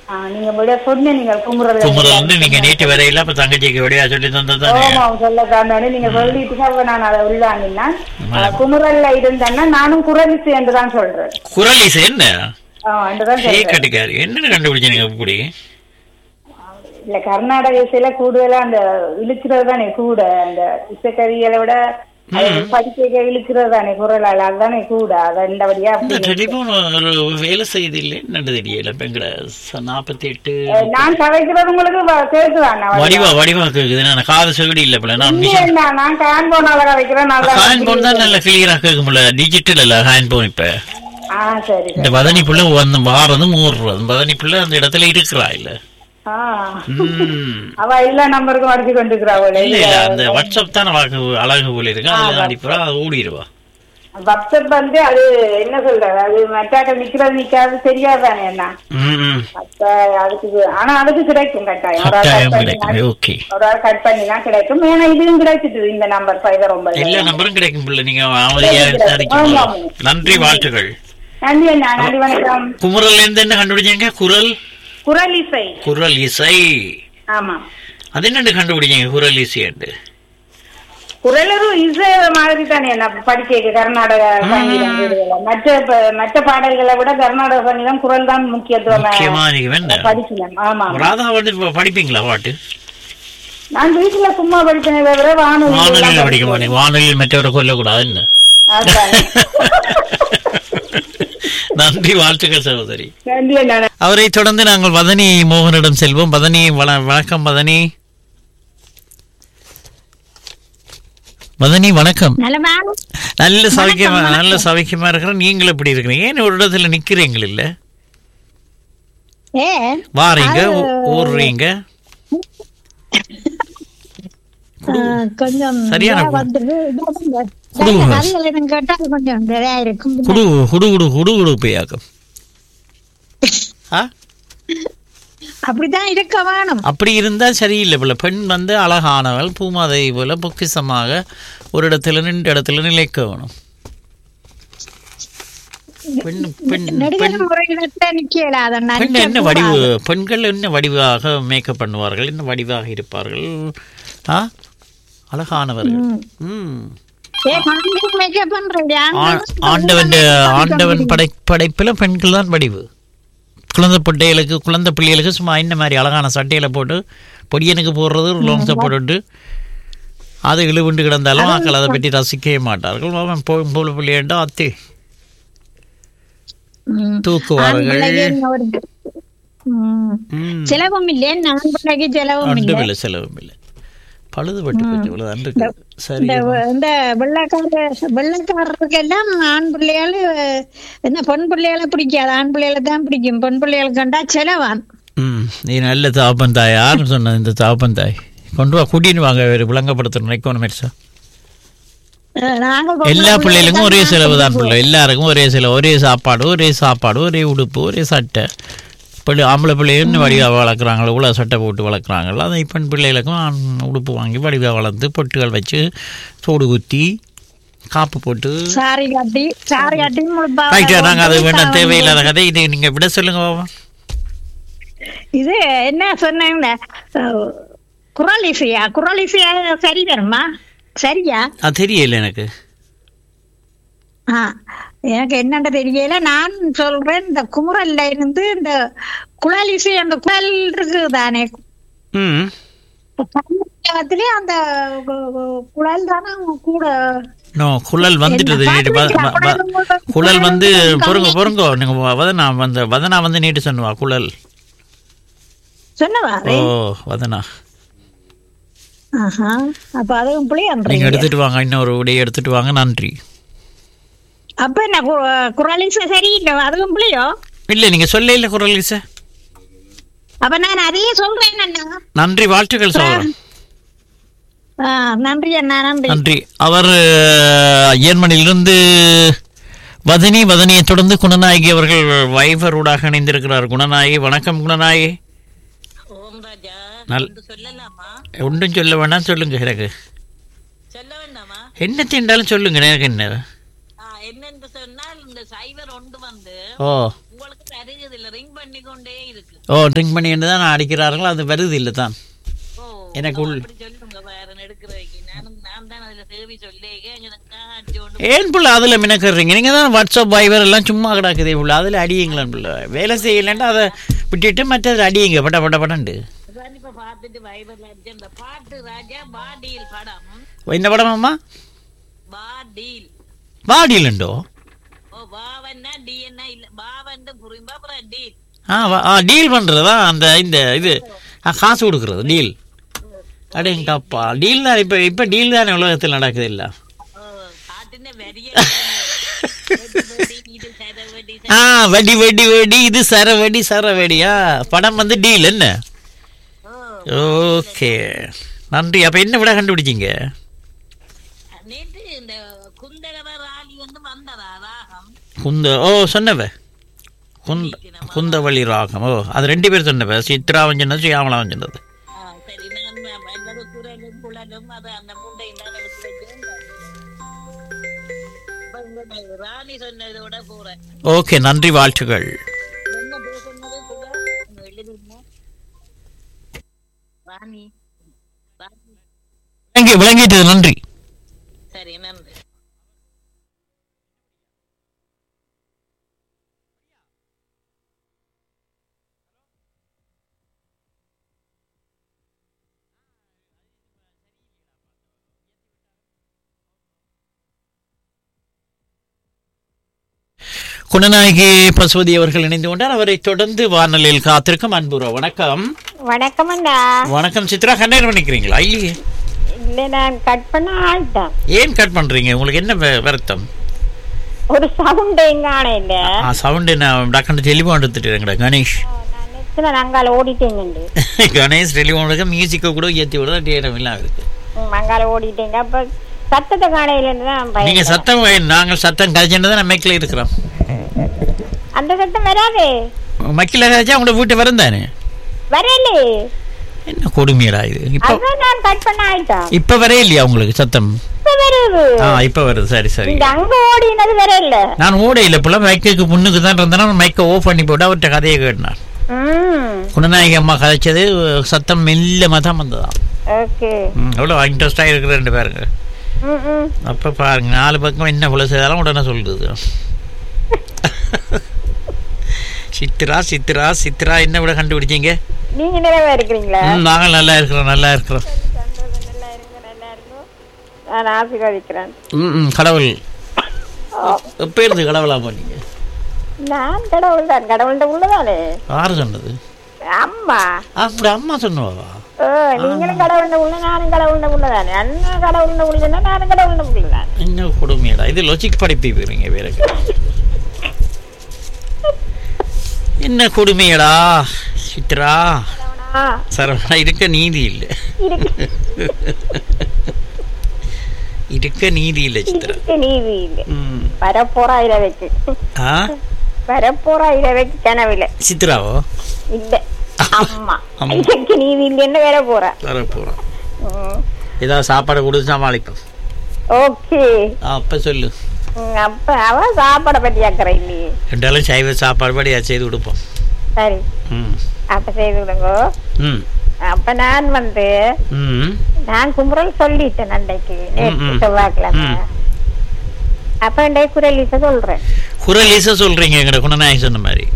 ஆ, நீங்க விட சொன்ன நீங்க குமுறல் குமுறல் வந்து நீங்க நேற்று வரையில அப்ப தங்கச்சிக்கு விடையா சொல்லி தந்ததானே ஆமா சொல்ல தாண்டானே நீங்க சொல்லிட்டு அப்ப நான் அதை உள்ளாங்கன்னா குமுறல்ல இருந்தேன்னா நானும் குரலிசை என்று தான் சொல்றேன் குரல் இசை என்ன ஆ, என்றுதான் ஏ சொல்றேன் கட்டுக்காரு என்னன்னு கண்டுபிடிச்சீங்க இப்படி இல்ல கர்நாடக இசையில கூடுதலா அந்த இழுக்கிறது தானே கூட அந்த இசைக்கருவிகளை விட அது படிக்க இழுக்கிறது தானே குரலால அதுதானே கூட அது ரெண்டபடியா இந்த அப்படி டெலிபோன் ஒரு வேலை செய்து இல்லை என்னது தெரியல இப்ப எங்கட நாற்பத்தி எட்டு அஹ், நான் கதைக்கிறது உங்களுக்கு வ- கேக்குதாண்ணா வடிவா வடிவா கேக்குது நான் காது செவிடி இல்ல போல நான் இல்ல, இல்ல, நான் கான் போனால கதைக்கிறேன் நல்லா ஹேண்ட் போன் தான் நல்ல கிளியரா கேட்கும்ல டிஜிட்டல் இல்ல ஹேண்ட் போன் இப்ப ஆ சரி இந்த சரி பதனி புள்ள வந்து மாறதும் ஊறுறது பதனி புள்ள அந்த இடத்துல இருக்கிறா இல்ல ஆ ம். அவ எல்லா நம்பருக்கும் அடிச்சு கொண்டிருக்கிறா போல இல்ல இல்ல அந்த வாட்ஸ்அப் தான் அழகு அழகு போல இருக்கு அதுல அடிப்பா அது ஓடிடுவா வாட்ஸ்அப் வந்து அது என்ன சொல்றது அது மற்றாக்க நிக்கிறது நிக்காது தெரியாதானே என்ன ம், ம். அப்ப அதுக்கு ஆனா அதுக்கு கிடைக்கும் கட்டாயம் ஒரு ஆள் கட்டாயம் cut கிடைக்கும் பண்ணினா- ஓகே ஒரு ஆள் கட் பண்ணினா கிடைக்கும் ஏன்னா இதுவும் கிடைச்சிட்டு இந்த நம்பர் ஃபைவ் ரொம்ப எல்லா நம்பரும் கிடைக்கும் பிள்ளை நீங்க அவரையா விசாரிக்கும் ஆமா. நன்றி வாழ்த்துகள் நன்றி அண்ணா நன்றி வணக்கம் குமுறல்ல இருந்து என்ன கண்டுபிடிச்சீங்க குரல் குரல் இசை குரல் இசை ஆமா அது என்னன்னு கண்டுபிடிச்சீங்க குரல் இசை என்று குரலரும் இசை மாதிரி தானே என்ன படிக்க கர்நாடக சங்கீதம் இதுல. மற்ற ப- மற்ற பாடல்களை விட கர்நாடக சங்கீதம் குரல் தான் முக்கியத்துவம் முக்கியமா நீங்க வேண்ட படிக்கலாம் ஆமா ராதா வந்து இப்ப படிப்பீங்களா பாட்டு நான் வீட்டுல சும்மா படிப்பேனே தவிர வானொலி வானொலியில எல்லாம் படிக்க மாட்டேங்க வானொலியில் மற்றவரை கொல்லக்கூடாதுன்னு அதானே. நன்றி வாழ்த்துக்கள் சகோதரி நன்றி அண்ணா அவரை தொடர்ந்து நாங்கள் வதனி மோகனிடம் செல்வோம் வதனி வண- வணக்கம் வதனி வதனி வணக்கம் நலமா நல்ல சௌக்கியமா நல்ல சௌக்கியமா இருக்கிறேன் நீங்கள் எப்படி இருக்கிறீங்க ஏன் ஒரு இடத்துல நிக்கிறீங்க இல்ல ஏ வாரீங்க ஊ- ஊர்றீங்க ஆ, கொஞ்சம் சரியான இதா வந்துரு, இதா வந்து. குடுங்க. நல்ல கதைகள் எனக்கு கேட்டா கொஞ்சம் இதா இருக்கும் குடு குடு குடு குடு குடு பேயாக்கம் ஆ அப்படிதான் இருக்க வேணும் அப்படி இருந்தால் சரியில்லை போல பெண் வந்து அழகானவள் பூமாதேவி போல பொக்கிசமாக ஒரு இடத்துல நின்ற இடத்துல நிலைக்க வேணும் பெண் பெண் பெண் நெடுகல் முறையிடத்த நிக்கல பெண் என்ன வடிவு பெண்கள் என்ன வடிவாக மேக்கப் பண்ணுவார்கள் என்ன வடிவாக இருப்பார்கள் ஆ அழகானவர்கள் ம் மேக்கப் பண்றீங்க ஆ- ஆண்டவன் ஆண்டவன் படை படைப்பில் பெண்கள் தான் வடிவு குழந்தை பிள்ளைகளுக்கு குழந்தை பிள்ளைகளுக்கு சும்மா இந்த மாதிரி அழகான சட்டையில போட்டு பொடியனுக்கு போடுறது ஒரு லோங்ஸை போட்டுட்டு அது இழுவிண்டு கிடந்தாலும் மக்கள் அதை பற்றி ரசிக்கவே மாட்டார்கள் அவன் போ போல பிள்ளையண்டா அத்தி தூக்குவார்கள் ம். செலவும் இல்லை நான் பிள்ளைக்கு செலவும் இல்லை ஒன்றும் இல்லை செலவும் இல்லை பழுதுபட்டு போச்சு இவ்வளவுதான் இருக்கு சரி இந்த இந்த வெள்ளக்கார வெள்ளக்காரருக்கு எல்லாம் ஆண் பிள்ளைகள் என்ன பெண் பிள்ளைகளை பிடிக்காது ஆண் பிள்ளைகளை தான் பிடிக்கும் பெண் பிள்ளைகள் கண்டா செலவான் ம் நீ நல்ல தாப்பன் தாய் யாருன்னு சொன்னது இந்த தாப்பன் தாய் கொண்டு வா கூட்டின்னு வாங்க வேறு விளங்கப்படுத்தணும் எக்கோனமிக்ஸா அஹ் நாங்க எல்லா பிள்ளைகளுக்கும் ஒரே செலவு தான் பிள்ளை எல்லாருக்கும் ஒரே செலவு ஒரே சாப்பாடு ஒரே சாப்பாடு ஒரே உடுப்பு ஒரே சட்டை பிள்ளை ஆம்பளை பிள்ளைன்னு வடிவாக வளர்க்குறாங்களோ இவ்வளோ சட்டை போட்டு வளர்க்குறாங்களோ அதை பெண் பிள்ளைகளுக்கும் ஆண் உடுப்பு வாங்கி வடிவாக வளர்த்து பொட்டுகள் வச்சு சோடு குத்தி காப்பு போட்டு சாரி காட்டி சாரி காட்டி முழுப்பா ரைட்டா நாங்கள் அது வேண்டாம் தேவையில்லாத கதை இது நீங்கள் விட சொல்லுங்க பாப்போம் இது என்ன சொன்னாங்க அஹ், குரல் இசையா குரல் இசையா சரி வருமா சரியா அது தெரியல எனக்கு ஆ எனக்கு என்னன்ற தெரியல நான் சொல்றேன் இந்த குமுறல்ல இருந்து இந்த குழல் இசை அந்த குழல் இருக்கு தானே ம் தமிழகத்திலே அந்த கு- கு- குழல் தானே கூட நோ குழல் வந்துட்டது என்ன நேற்று வ- வ- வ- பாடுறீங்க? குழல் வந்து குழல் பொறுங்க பொறுங்கோ நீங்கள் வதனா வந்து வதனா வந்து நீட்டு சொன்னுவா குழல் சொன்னவா ஓ வதனா ஆஹா அப்ப அதுவும் நீங்க பிள்ளையன்றீங்க எடுத்துட்டு வாங்க இன்னொரு உடைய எடுத்துட்டு வாங்க நன்றி அப்ப என்ன கு- குரல் இசை சரியில்லை அதுவும் பிள்ளையோ இல்ல நீங்க சொல்ல இல்ல குரல் இசை அப்ப நான் அதையே சொல்றேன் அண்ணா நன்றி வாழ்த்துக்கள் சோதரன் ஆ, நன்றி அண்ணா நன்றி நன்றி அவர் ஐயன்மணிலிருந்து வதனி வதனியை தொடர்ந்து குணநாயகி அவர்கள் வைஃபர் ஊடாக இணைந்திருக்கிறார் குணநாயகி வணக்கம் குணநாயகி ஓம் ராஜா நல் ஒன்று சொல்லலாமா ஒன்றும் சொல்ல வேண்டாம் சொல்லுங்க எனக்கு சொல்ல வேண்டாமா என்ன தீண்டாலும் சொல்லுங்க எனக்கு என்ன ஆ, என்னென்று சொன்னால் இந்த சைவர் ஒன்று வந்து ஓ உங்களுக்கு தருகிறது இல்ல ரிங் பண்ணி கொண்டே இருக்கு ஓ ட்ரிங்க் பண்ணிட்டு தான் அடிக்கிறார்கள் அது வருது இல்லை தான் ஓ எனக்கு உள்- அப்படி சொல்லுங்க வேற எடுக்கிறதுக்கு நானும் நான் தான் அதுல சேவை சொல்லேங்க எனக்கு காட்சி ஒன்று ஏன் புள்ள அதில் மினக்கிறீங்க நீங்கள் தான் வாட்ஸ்அப் வைவர் எல்லாம் சும்மா கிடக்குதே புள்ள அதில் அடியுங்களேன் புள்ள வேலை செய்யலைன்ட்டு அதை விட்டுட்டு மற்றது அடியுங்க பட்ட பட்ட பட்டன்ட்டு அதான் இப்ப பார்த்துட்டு வைபர்ல அடிச்ச அந்த பாட்டு ராஜா பாடியில் படம் என்ன படம் அம்மா பாடியில் வாடியிலண்டோ ஓ பாவன்னா டிஎன்ஏ இல்ல பாவன்னு புரியும்பா அப்புறம் டீல் ஆ வா- ஆ டீல் பண்ணுறதா அந்த இந்த இது ஆ, காசு கொடுக்குறது டீல் அடேங்கப்பா டீல் தான் இப்போ இப்போ டீல் தானே உலகத்தில் நடக்குது இல்லை ஓ பாட்டுன்னு வெறிய வெடி, இது சரவடி, ஆ வடி வடி வடி இது சர வடி சர வடியா படம் வந்து டீல் என்ன ஓ ஓகே நன்றி அப்போ என்ன விட கண்டுபிடிச்சிங்க நேற்று இந்த குந்தரவ ராணி வந்து வந்ததா ராகம் குந்த ஓ சொன்னவ குந்த குந்தவழி ராகம் ஓ அது ரெண்டு பேர் சொன்னவ சித்ராவன் சொன்னது சியாமலாவன் சொன்னது ஆ, சரி நான் என்னது குரலும் குழலும் அது அந்த முண்டையும் தான் எடுத்து வச்சேன் இப்ப இந்த ராணி சொன்னதோட போறேன் ஓகே நன்றி வாழ்த்துகள் என்ன பேசுனது கூட எழுதிருந்தேன் ராணி ராணி விளங்கி விளங்கிட்டது நன்றி சரி நன்றி குணநாயகி பசுபதி அவர்கள் இணைந்து கொண்டார் அவரை தொடர்ந்து வானொலியில் காத்திருக்கும் அன்புறோ வணக்கம் வணக்கம் அண்ணா வணக்கம் சித்ரா கண்டெயின் பண்ணிக்கிறீங்களா இல்லையே இல்ல நான் கட் பண்ண ஆள்தான் ஏன் கட் பண்றீங்க உங்களுக்கு என்ன வ- வருத்தம் ஒரு சவுண்ட் எங்க ஆன இல்ல ஆ சவுண்டு நான் டக்குன்னு டெலிஃபோன் எடுத்துட்டு கணேஷ் நான் நெத்துல அங்கால ஓடிட்டேங்க கணேஷ் டெலிஃபோனுக்கு மியூசிக்கை கூட ஏற்றி விட நேரம் இல்லாம இருக்கு அங்கால ஓடிட்டேங்க அப்ப சத்தத்தை காணையில தான் பயம். நீங்க சத்தம் வை- நாங்கள் சத்தம் கழிச்சுட்டு தான் மைக்கில் இருக்கிறோம் அந்த சத்தம் வராதே மைக்கில் கழிச்சா உங்களோட வீட்டு வரும் தானே வரலே என்ன கொடுமையடா இது இப்போ அதான் நான் கட் பண்ண ஆயிட்டான் இப்போ வரே இல்லையா உங்களுக்கு சத்தம் இப்ப வருது ஆ இப்போ வருது சரி சரி இந்த அங்க ஓடினது வரல நான் ஓட இல்லை இப்போலாம் மைக்குக்கு முன்னுக்கு தான் இருந்தேன்னா மைக்கை ஓஃப் பண்ணி போட்டு அவர்கிட்ட கதையை கேட்டினார் ம் குணநாயகி அம்மா கதைச்சது சத்தம் மெல்லமாக தான் வந்ததாம் ஓகே ம், எவ்வளோ இன்ட்ரெஸ்டாக இருக்கிற ரெண்டு பேருங்க ம் ம் அப்போ பாருங்க நாலு பக்கம் என்ன போல செய்தாலும் உடனே சொல்லுது சித்ரா சித்ரா சித்ரா என்ன விட கண்டுபிடிச்சீங்க நீங்க நிறைவா இருக்கிறீங்களா ம், நாங்கள் நல்லா இருக்கிறோம் நல்லா இருக்கிறோம் சந்தோஷம் நல்லா இருங்க நல்லா இருக்கும் நான் ஆசீர்வதிக்கிறேன் ம் ம், கடவுள் எப்போ இருந்து கடவுளா போனீங்க நான் கடவுள் தான் கடவுள்கிட்ட உள்ளதானே யார் சொன்னது அம்மா அப்படி அம்மா சொன்னவா ஓ நீங்களும் கடவுள்கிட்ட உள்ள நானும் கடவுள்கிட்ட உள்ளதானே அண்ணன் கடவுள்கிட்ட உள்ளதுன்னா நானும் கடவுள்கிட்ட உள்ளதானே என்ன கொடுமையடா இது லொஜிக் படிப்பி போயிருங்க வேற என்ன கொடுமையடா சித்ரா ஆ சரவணா இருக்க நீதி இல்லை இருக்கு இருக்க நீதி இல்லை சித்ரா இருக்கு நீதி இல்லை ம் வரப்போறா இரவைக்கு ஆ வரப்போறா இரவைக்கு கனவில்லை சித்ராவோ இல்ல அம்மா அம்மா. இதுக்கு நீதி இல்லைன்னு வேற போறா வர போகிறோம் ஏதாவது சாப்பாடு கொடுத்து சமாளிப்போம் ஓகே அப்போ சொல்லு அப்ப அவ சாப்பாடை பத்தி அக்கறை இல்லையே ரெண்டாலும் சைவ சாப்பாடு படியா செய்து கொடுப்போம் சரி ம் அப்ப செய்து விடுங்க ம் அப்ப நான் வந்து ம் நான் குமுறல் சொல்லிட்டேன் அன்றைக்கு நேற்று ம். செவ்வாய்க்கிழமை ம். அப்ப இன்றைக்கு குரலிச சொல்றேன் குரல் ஈச சொல்றீங்க எங்கட குணநாயகி சொன்ன மாதிரி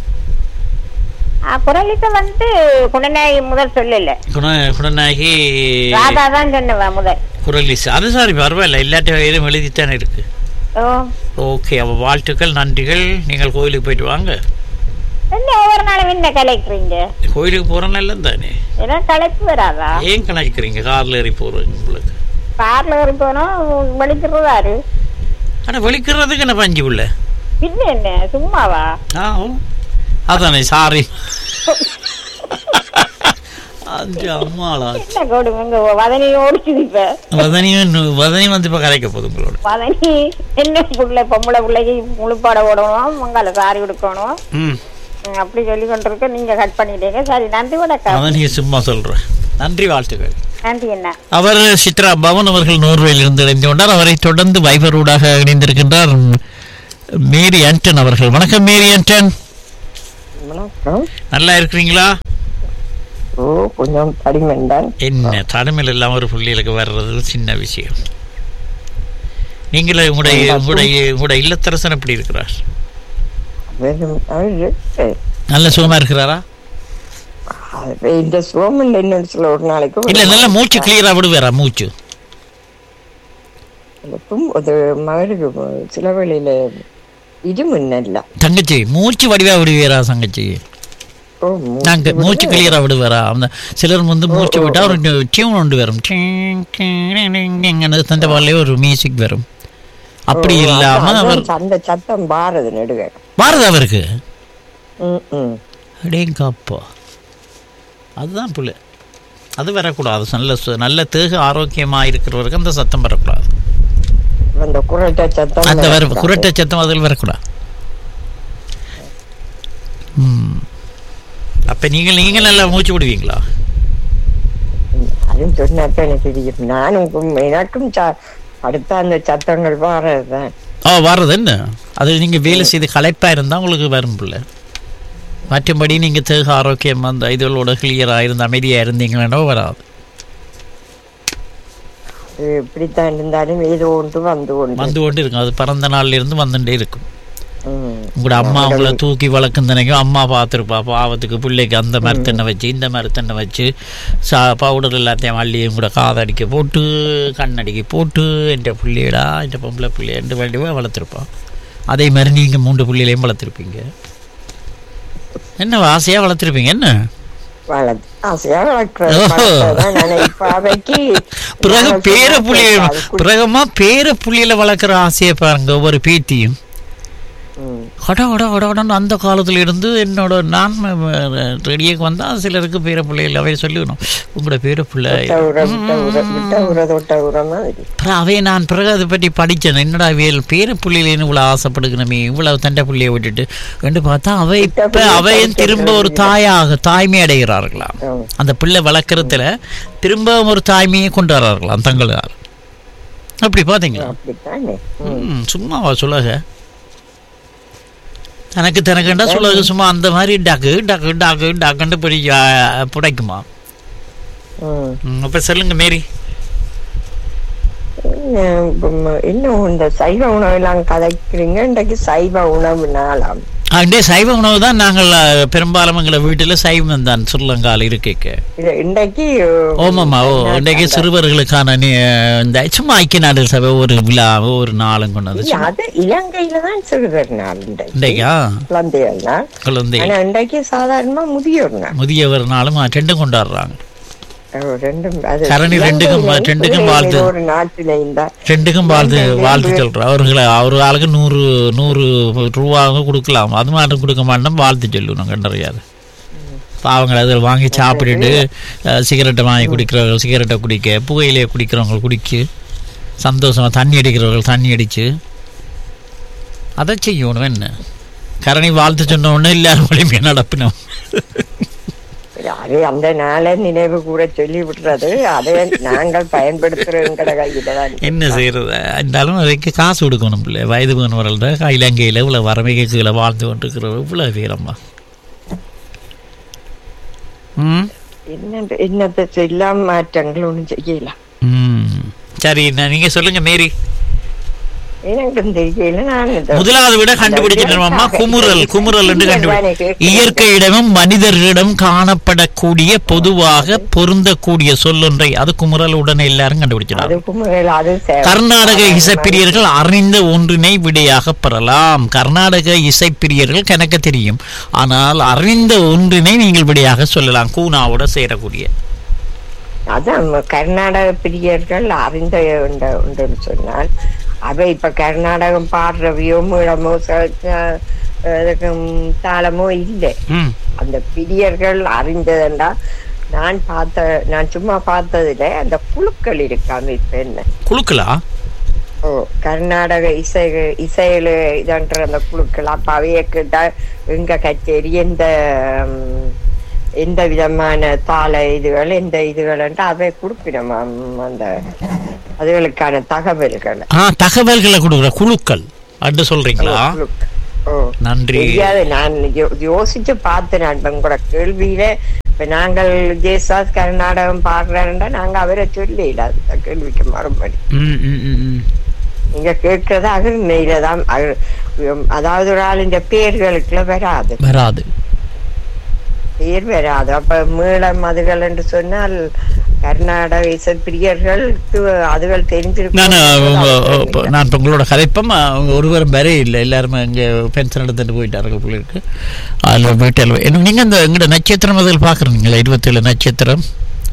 ஆ, குரலிச வந்து குணநாயகி முதல் சொல்லல குண குணநாயகி ராதா தான் சொன்னவா முதல் குரல் ஈச அது சாரி பரவாயில்ல இல்லாட்ட எதுவும் எழுதித்தானே இருக்கு ஓ ஓகே அப்போ வாழ்த்துக்கள் நன்றிகள் நீங்கள் கோயிலுக்கு போயிட்டு வாங்க என்ன ஒவ்வொரு நாளும் என்ன கலைக்கிறீங்க கோயிலுக்கு போகிறோம் நல்ல தானே ஏன்னா களைப்பு வராதா ஏன் கணக்கிறீங்க காரில் ஏறி போகிறோம் உங்களுக்கு கார்ல ஏறி போனோம் வலிக்கிறதாரு ஆனால் வெளிக்கிறதுக்கு என்ன பஞ்சு உள்ள பின்ன என்ன சும்மாவா ஆ ஓ. அதானே சாரி அந்த அம்மாளா என்ன கொடுங்க வதனி ஓடிச்சுது இப்ப வதனியும் வதனி வந்து இப்போ கரைக்க போகுது உங்களோட வதனி என்ன புள்ள பொம்பளை பிள்ளைக்கு முழுப்பாட ஓடணும் மங்கால சாரி கொடுக்கணும் ம் ம், அப்படி சொல்லி கொண்டிருக்க நீங்க கட் பண்ணிட்டீங்க சரி நன்றி வணக்கம் வதனியை சும்மா சொல்கிறேன் நன்றி வாழ்த்துக்கள் நன்றி என்ன அவர் சித்ரா பவன் அவர்கள் நோர்வேயில் இருந்து இணைந்து கொண்டார் அவரை தொடர்ந்து வைபரூடாக இணைந்திருக்கின்றார் மேரி ஆண்டன் அவர்கள் வணக்கம் மேரி ஆண்டன் வணக்கம் நல்லா இருக்கிறீங்களா ஓ கொஞ்சம் தடிமன் தான் என்ன தடமையில் இல்லாம ஒரு பிள்ளைகளுக்கு வர்றது சின்ன விஷயம் நீங்களே உங்களுடைய உங்களுடைய உங்களுடைய இல்லத்தரசன் எப்படி இருக்கிறார் வெறும் அவரு, நல்ல சுகமா இருக்கிறாரா அது இந்த சோமன் என்ன சொல்ல ஒரு நாளைக்கு இல்ல நல்ல மூச்சு கிளியரா விடுவாரா மூச்சு இருக்கும் ஒரு மகளுக்கு சில வேளையில இது முன்னல்ல தங்கச்சி மூச்சு வடிவா விடுவீரா தங்கச்சி ஓ, மூச்சு நாங்க விட- மூச்சு கிளியரா விடுவாரா அந்த சிலர் வந்து மூச்சு விட்டா ஒரு டியூன் ஒன்று வரும் டிங், டிங், டிங், டிங்னு தந்த பாடலே ஒரு மியூசிக் வரும் அப்படி ஓ, இல்லாம அதான் அவர் அந்த சத்தம் பாரது நடுக பாரதா அவருக்கு ம், ம். அடேங்கப்பா அதுதான் புள்ள அது வரக்கூடாது நல்ல சு- நல்ல தேக ஆரோக்கியமா இருக்கிறவருக்கு அந்த சத்தம் வரக்கூடாது அந்த குரட்ட சத்தம் அந்த வர வரக்கூடாது. குரட்டை சத்தம் அதில் வரக்கூடாது ம். அப்ப நீங்கள் நீங்கள் நல்லா மூச்சு விடுவீங்களா அதுவும் சொன்னாத்தான் எனக்கு தெரியும் நானும் கும்- எனக்கும் ச- அடுத்த அந்த சத்தங்கள் பாரதுதான் ஓ வர்றது என்ன அது நீங்க வேலை செய்து களைப்பா இருந்தா உங்களுக்கு வரும் பிள்ளை மற்றபடி நீங்க தேக ஆரோக்கியம் அந்த இதழோட கிளியரா இருந்து அமைதியா இருந்தீங்கன்னா வராது அது எப்படித்தான் இருந்தாலும் ஏதோ ஒன்று வந்து கொண்டு வந்து கொண்டு இருக்கும் அது பிறந்த நாள்ல இருந்து வந்துட்டே இருக்கும் ம். உங்களோட அம்மா உங்களை தூக்கி வளர்க்கும் நினைக்கும் அம்மா பார்த்துருப்பா பாவத்துக்கு பிள்ளைக்கு அந்த மரத்தெண்ணை வச்சு இந்த மரத்தெண்ணை வச்சு சா பவுடர் எல்லாத்தையும் அள்ளியும் கூட காதடிக்க போட்டு கண்ணடிக்க போட்டு என்ற பிள்ளையடா என்ற பொம்பளை பிள்ளை ரெண்டு வண்டியும் வளர்த்துருப்பான் அதே மாதிரி நீங்கள் மூன்று பிள்ளைகளையும் வளர்த்துருப்பீங்க என்ன ஆசையாக வளர்த்துருப்பீங்க என்ன வளர்த்து ஆசையா வளர்க்கிறது ஓஹோ. வளர்த்ததுதான் நான் இப்ப அவைக்கு பிறகு நான் பேர சொன்னா புள்ளிய கேட்காது. குடி- பிறகுமா பேர புள்ளியில வளர்க்குற ஆசையை பாருங்க ஒவ்வொரு பேத்தியும் ம். கட கட கட கடன்னு அந்த காலத்துல இருந்து என்னோட நான் ரெடியாக வந்தால் சிலருக்கு பேர பிள்ளைகள் அவை சொல்லிவிடும் உங்களோட பேர பிள்ளை விட்ட உர, விட்ட உர, விட்ட உர, தொட்ட உர மாதிரி. அப்புறம் அவைய நான் பிறகு அதை பற்றி படித்தேன் என்னடா அவையல் பேர பிள்ளையிலேன்னு இவ்வளோ ஆசைப்படுகிறமே இவ்வளவு தண்டை பிள்ளையை விட்டுட்டு என்று பார்த்தா அவை இப்போ அவையும் திரும்ப ஒரு தாயாக தாய்மை அடைகிறார்களாம் ம். அந்த பிள்ளை வளர்க்குறதுல திரும்ப ஒரு தாய்மையை கொண்டு வர்றார்களாம் தங்களால் அப்படி பார்த்தீங்களா அப்படித்தானே ம். ம், சும்மாவா சொல்லுக தனக்கு தனக்குண்டா சொல்லுங்க சும்மா அந்த மாதிரி டக்கு டக்கு டக்கு டக்குன்னு போய் ஆ, புடைக்குமா ம். ம், அப்ப சொல்லுங்க மேரி இன்னும் இப்ப இன்னும் இந்த சைவ உணவெல்லாம் கதைக்கிறீங்க இன்றைக்கு சைவ உணவு நாளாம் அண்டே சைவ உணவு தான் நாங்கள் ஆ, பெரும்பாலும் எங்களை வீட்டில் சைவம் தான் சொல்லங்கால் இருக்கைக்கு இது இன்றைக்கு ஓமாம்மா ஓ இன்றைக்கு சிறுவர்களுக்கான நி- இந்த சும்மா ஐக்கிய நாடு சபை ஒரு விழா ஒரு நாளும் கொண்டது இல்ல, அது இலங்கையில தான் சிறுவர் நாள் இன்றைக்கு இன்றைக்கா குழந்தைகள் நாள் குழந்தை ஆனா இன்றைக்கு சாதாரணமா முதியோர் நாள் முதியவர் நாளும் ஆ, ரெண்டும் கொண்டாடுறாங்க ஓ, ரெண்டும் அது கரணி ரெண்டுக்கும் இலங்கையில ரெண்டுக்கும் வேறு வாழ்த்து. ஏதோ ஒரு நாட்டில இந்த ரெண்டுக்கும் வாழ்த்து இலங்கையில வாழ்த்து இருந்து- சொல்கிறோம் அவர்களை ஒரு ஆளுக்கு நூறு நூறு ரூபாவும் கொடுக்கலாம் அது மட்டும் கொடுக்க மாட்டோம் வாழ்த்து சொல்லணும் கண்டறியாது பாவங்கள் அதில் வாங்கி சாப்பிட்டுட்டு அஹ், சிகரெட்டை வாங்கி குடிக்கிறவர்கள் சிகரெட்டை குடிக்க புகையிலையை குடிக்கிறவங்க குடிக்க சந்தோஷமாக தண்ணி அடிக்கிறவர்கள் தண்ணி அடிச்சு அதை செய்யணும் என்ன கரணி வாழ்த்து சொன்ன உடனே எல்லாரும் வலிமையாக நடப்பினோம் அது அந்த நாளை நினைவு கூட சொல்லி விடுறது அதை நாங்கள் பயன்படுத்துறோங்கிற கையில தான் என்ன செய்யறது இருந்தாலும் அதுக்கு காசு கொடுக்கணும் பிள்ளை வயது போனவர்கள்ட்ட இலங்கையில் இவ்வளோ வரமைக்கு கீழே வாழ்ந்து கொண்டிருக்கிறவர் இவ்வளோ வீரம்மா ம் என்ன என்னத்தை எல்லாம் மாற்றங்கள் ஒண்ணும் செய்யலாம் ம் சரி நான் நீங்கள் சொல்லுங்கள் மேரி எனக்கும் தெரியல நான் இந்த- முதலாவது விட கண்டுபிடிச்சிட்டோம்மா குமுறல் குமுறல் என்று கண்டுபிடி இயற்கையிடமும் மனிதர்களிடம் காணப்படக்கூடிய பொதுவாக பொருந்தக்கூடிய சொல்லொன்றை அது குமுறல் உடனே எல்லாரும் கண்டுபிடிச்சிடாங்க அதுக்கு முதல்ல அது சே- கர்நாடக இசைப்பிரியர்கள் அறிந்த ஒன்றினை விடையாக பெறலாம் கர்நாடக இசைப்பிரியர்கள் கணக்க தெரியும் ஆனால் அறிந்த ஒன்றினை நீங்கள் விடையாக சொல்லலாம் கூனாவோட சேரக்கூடிய அதான் கர்நாடக பிரியர்கள் அறிந்த ஒன்ற- ஒன்றுன்னு சொன்னால் அவை இப்ப கர்நாடகம் பாடுறவையோ மூலமோ தாளமோ இல்லை ம் அந்த பிரியர்கள் அறிந்ததுண்டா நான் பார்த்த நான் சும்மா பார்த்ததுல அந்த குழுக்கள் இருக்காம இப்ப என்ன குழுக்களா ஓ கர்நாடக இசை இசையில இதன்ற அந்த குழுக்கள் அப்ப அவைய கேட்டா எங்க கச்சேரி எந்த ம், எந்த விதமான தாள இதுகள் எந்த இதுகள் அவை கொடுப்பினோம் அந்த அதுகளுக்கான தகவல்கள் ஆ தகவல்களை கொடுக்குற குழுக்கள் அப்படி சொல்றீங்களா குழுக்கள். ஓ நன்றி தெரியாது நான் யோ- யோசிச்சு பார்த்தேன் நான் இப்ப உங்களோட கேள்வியில இப்ப நாங்கள் ஜேசாஸ் கர்நாடகம் பாடுறேன்டா நாங்க அவரை சொல்லிடா அந்த கேள்விக்கு மறுபடி ம், ம், ம், ம். நீங்க கேட்கறது அகிர்நெய்ல தான் அகிர்- உம், அதாவது ஒரு ஆளின் பேர்களுக்குள்ள வராது வராது பேர் வராது அப்ப மீளம் அதுகள் என்று சொன்னால் கர்நாடக இசை பிரியர்களுக்கு அதுகள் நான் தெரிஞ்சிருக்கும் உங்க- இப்ப நான் இப்போ உங்களோட கதைப்பம் அவங்க ஒருவரும் வரே இல்லை எல்லாருமே இங்கே பென்ஷன் எடுத்துட்டு போயிட்டார்கள் போல இருக்கு அதில் வீட்டில் என்ன நீங்கள் இந்த எங்களோட நட்சத்திரம் அதில் பார்க்குறீங்களா இருபத்தேழு நட்சத்திரம்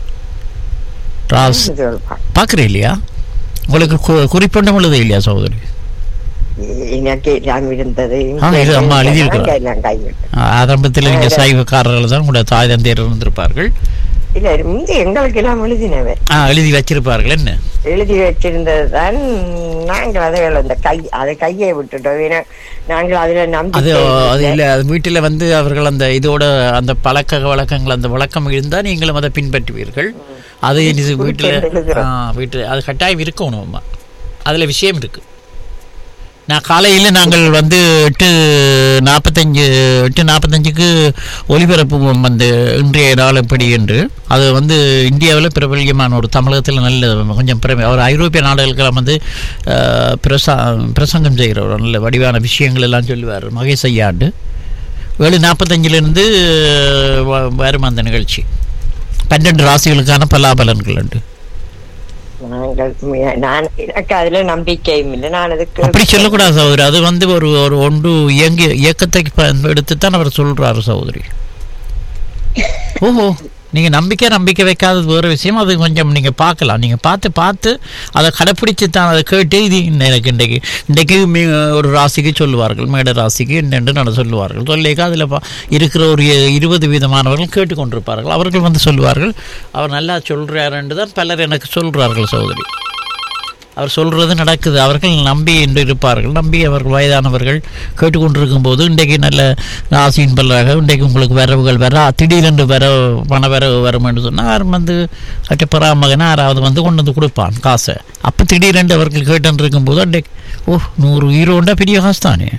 ராஸ் பார்க்குறீ இல்லையா உங்களுக்கு கு- குறிப்பிட்ட உள்ளது இல்லையா சகோதரி எனக்கு எல்லாம் இருந்தது ஆ, இது அம்மா எழுதியிருக்கிறா. நான் கைவிட்டேன் ஆரம்பத்தில் நீங்கள் சைவக்காரர்கள் தான் உங்களோட தாய் தந்தையர் இருந்திருப்பார்கள் இல்ல முந்தி எங்களுக்கு எல்லாம் எழுதினவன் ஆ எழுதி வச்சிருப்பார்கள் என்ன எழுதி வச்சிருந்தது தான் நாங்கள் அதை அந்த கை அதை கையை விட்டுட்டோம் ஏன்னா நாங்கள் அதுல அது நம்பிக்கை அது இல்லை. இல்லை அது வீட்டில் வந்து அவர்கள் அந்த இதோட அந்த பழக்க வழக்கங்கள் அந்த வழக்கம் இருந்தால் நீங்களும் அதை பின்பற்றுவீர்கள் அது இது வீட்டில் எழுதுறோம். வீட்டில் அது கட்டாயம் இருக்கணும் அம்மா அதில் விஷயம் இருக்கு நான் காலையில் நாங்கள் வந்து எட்டு நாற்பத்தஞ்சு எட்டு நாற்பத்தஞ்சுக்கு ஒலிபரப்புவோம் வந்து இன்றைய நாள் எப்படி என்று அது வந்து இந்தியாவில் பிரபல்யமான ஒரு தமிழகத்தில் நல்ல கொஞ்சம் பிரப அவர் ஐரோப்பிய நாடுகளுக்கெல்லாம் வந்து அஹ், பிரசா பிரசங்கம் செய்கிற ஒரு நல்ல வடிவான விஷயங்கள் எல்லாம் சொல்லுவார் மகேஷ் ஐயாண்டு ஏழு நாற்பத்தஞ்சிலிருந்து வரும் அந்த நிகழ்ச்சி பன்னெண்டு ராசிகளுக்கான பலாபலன்கள் உண்டு நாங்கள் மி- நான் எனக்கு அதுல நம்பிக்கையும் இல்லை நான் அதுக்கு அப்படி சொல்லக்கூடாது சகோதரி அது வந்து ஒரு ஒரு ஒன்று இயங்கி இயக்கத்தை எடுத்துத்தான் அவர் சொல்றாரு சகோதரி ஓஹோ நீங்க நம்பிக்கை நம்பிக்கை வைக்காதது வேறு விஷயம் அது கொஞ்சம் நீங்க பார்க்கலாம் நீங்க பார்த்து பார்த்து அதை கடைப்பிடிச்சு தான் அதை கேட்டு இது இன்ன எனக்கு இன்றைக்கு இன்றைக்கு மீ- ஒரு ராசிக்கு சொல்லுவார்கள் மேட ராசிக்கு என்னென்று நட சொல்லுவார்கள் சொல்லிக்க அதில் இருக்கிற ஒரு இ- இருபது விதமானவர்கள் கேட்டுக்கொண்டிருப்பார்கள் அவர்கள் வந்து சொல்லுவார்கள் அவர் நல்லா சொல்றாருன்னு தான் பலர் எனக்கு சொல்றார்கள் சகோதரி அவர் சொல்றது நடக்குது அவர்கள் நம்பி என்று இருப்பார்கள் நம்பி அவர்கள் வயதானவர்கள் கேட்டுக்கொண்டிருக்கும் போது இன்றைக்கு நல்ல ராசியின் பல்லாக இன்றைக்கு உங்களுக்கு வரவுகள் வர திடீரென்று வர பண வரவு வரும் என்று சொன்னால் யாரும் வந்து அட்ட பராமகன் யாராவது வந்து கொண்டு வந்து கொடுப்பான் காசை அப்போ திடீரென்று அவர்கள் கேட்டு இருக்கும்போது அன்றைக்கு ஓ நூறு ஹீரோண்டா பெரிய காசு தானே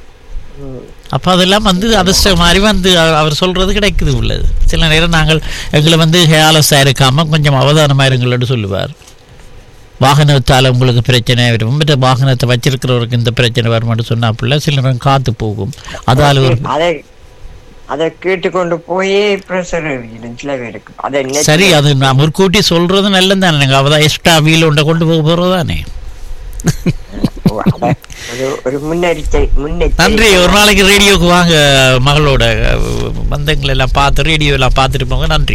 அப்போ அதெல்லாம் வந்து அதிர்ஷ்டம் மாதிரி வந்து அவ- அவர் சொல்றது கிடைக்குது உள்ளது சில நேரம் நாங்கள் எங்களை வந்து ஹேலஸாக இருக்காமல் கொஞ்சம் அவதானமாக இருங்கள்னு சொல்லுவார் வாகனத்தால் உங்களுக்கு பிரச்சனை வரும் மற்ற வாகனத்தை வச்சிருக்கிறவருக்கு இந்த பிரச்சனை வருமானு சொன்னாப்புல சில நேரம் காத்து போகும் அதால் ஒரு அதை அதை கேட்டுக்கொண்டு போய் ப்ரெஷர் சில பேருக்கு அதை என்ன சரி அது நான் முற்கூட்டி சொல்றது நல்லது தானே நீங்கள் அவதான் எக்ஸ்ட்ரா வீல் ஒன்றை கொண்டு போக போகிறது தானே ஓ, அதை ஒரு ஒரு முன்னெச்சரிக்கை நன்றி முன்னெச்சரிக்கை ஒரு நாளைக்கு ரேடியோக்கு வாங்க மகளோட அஹ், பந்தங்களை எல்லாம் பார்த்து ரேடியோ எல்லாம் பார்த்துட்டு போங்க நன்றி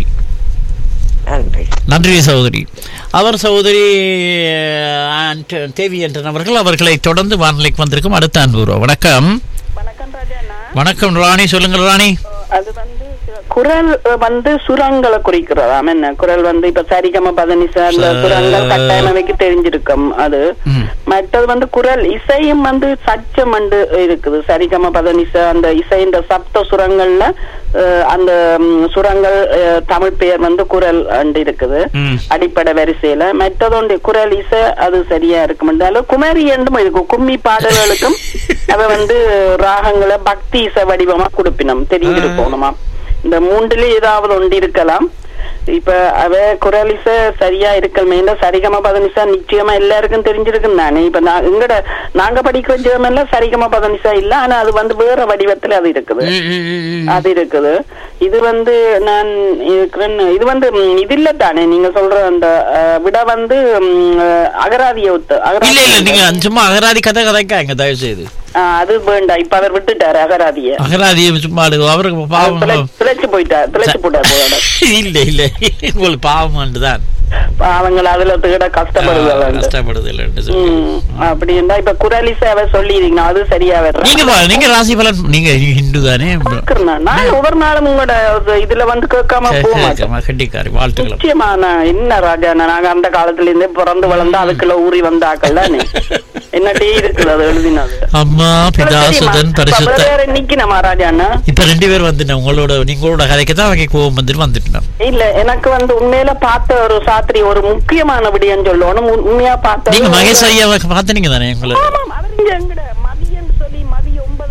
நன்றி நன்றி சகோதரி அவர் சகோதரி அஹ், ஆண்ட்- தேவி என்ற அவர்கள் அவர்களை தொடர்ந்து வானிலைக்கு வந்திருக்கும் அடுத்த அன்பு வணக்கம் வணக்கம் ராஜாண்ணா வணக்கம் ராணி சொல்லுங்கள் ராணி அது வந்து குரல் வந்து சுரங்களை குறிக்கிறதாம் என்ன குரல் வந்து இப்ப சரிகம பதனிசா அந்த ச- சுரங்கள் கட்டாயமைக்கு தெரிஞ்சிருக்கும் அது ம். மற்றது வந்து குரல் இசையும் வந்து சச்சம் வந்து இருக்குது சரிகம பதனிசா அந்த இசை இந்த சப்த சுரங்கள்ல அஹ், அந்த ம், சுரங்கள் அஹ், தமிழ் பெயர் வந்து குரல் அண்டு இருக்குது ம். அடிப்படை வரிசையில மற்றதொண்டு குரல் இசை அது சரியா இருக்கும் என்றாலும் குமரி என்றும் இருக்கும் கும்மி பாடல்களுக்கும் அவ வந்து ராகங்களை பக்தி இசை வடிவமா கொடுப்பினோம் தெரிஞ்சிருக்கணுமா இந்த மூன்றுல ஏதாவது ஒன்று இருக்கலாம் இப்ப அவ குரலிச சரியா இருக்கல் சரிகம பதனிசா நிச்சயமா எல்லாருக்கும் தெரிஞ்சிருக்கும் தானே இப்ப நான் எங்கட நாங்க படிக்கிற ஜெர்மன்ல சரிகம பதனிசா இல்ல ஆனா அது வந்து வேற வடிவத்துல அது இருக்குது அது இருக்குது இது வந்து நான் இருக்கிறேன் இது வந்து ம், இது இல்ல தானே நீங்க சொல்ற அந்த அஹ், விட வந்து ம், அஹ், அகராதிய ஒத்து இல்ல இல்ல அகராதி நீங்க சும்மா அகராதி கதை கதைக்காங்க தயவு செய்து ஆஹ், அது வேண்டாம் இப்ப அவர் விட்டுட்டாரு அகராதிய அகராதி சும்மா அது அவருக்கு பாவம் பிழை- பிழைச்சு போயிட்டார் பிழைச்சு போட்டார் போயோட. இல்ல இல்ல உங்களுக்கு பாவம் தான் அவங்கள அதுல தேட கஷ்டப்படுவாங்க கஷ்டப்படுது இல்லைன்னு சொல்லி ம், அப்படி இருந்தா இப்ப குரலிசை அவ சொல்லி அது சரியா வர்ற நீங்க பா- நீங்க ராசி பலன் நீங்க ஹிந்து தானே பார்க்கிறேன். நான் ஒவ்வொரு நாளும் உங்களோட இது- இதுல வந்து கேட்காம போக மாட்டேன் கண்டிக்காரி வாழ்த்துக்கள் நிச்சயமா நான் என்ன ராஜா நாங்க அந்த காலத்துல இருந்தே பிறந்து வளர்ந்து அதுக்குள்ள ஊறி வந்தாக்கள்ல நீ என்னட்டே இருக்குது அது எழுதினது அம்மா பிதா சுதன் பரிசுத்த வேற நிக்கணுமா ராஜாண்ணா இப்ப ரெண்டு பேர் வந்துட்டேன் உங்களோட நீங்களோட கதைக்கு தான் அவங்க கோவம் வந்துட்டு வந்துட்டேன் இல்ல எனக்கு வந்து உண்மையில பார்த்த ஒரு சாத்திரி ஒரு முக்கியமான விடயம் சொல்லணும் உண்- உண்மையா பார்த்த நீங்க மகேஷ் ஐயாவை பார்த்தீங்க தானே உங்களை ஆமாம், அவர் இங்க எங்கட மதியம்னு சொல்லி மதியம் ஒன்பது ரெண்டு பேர்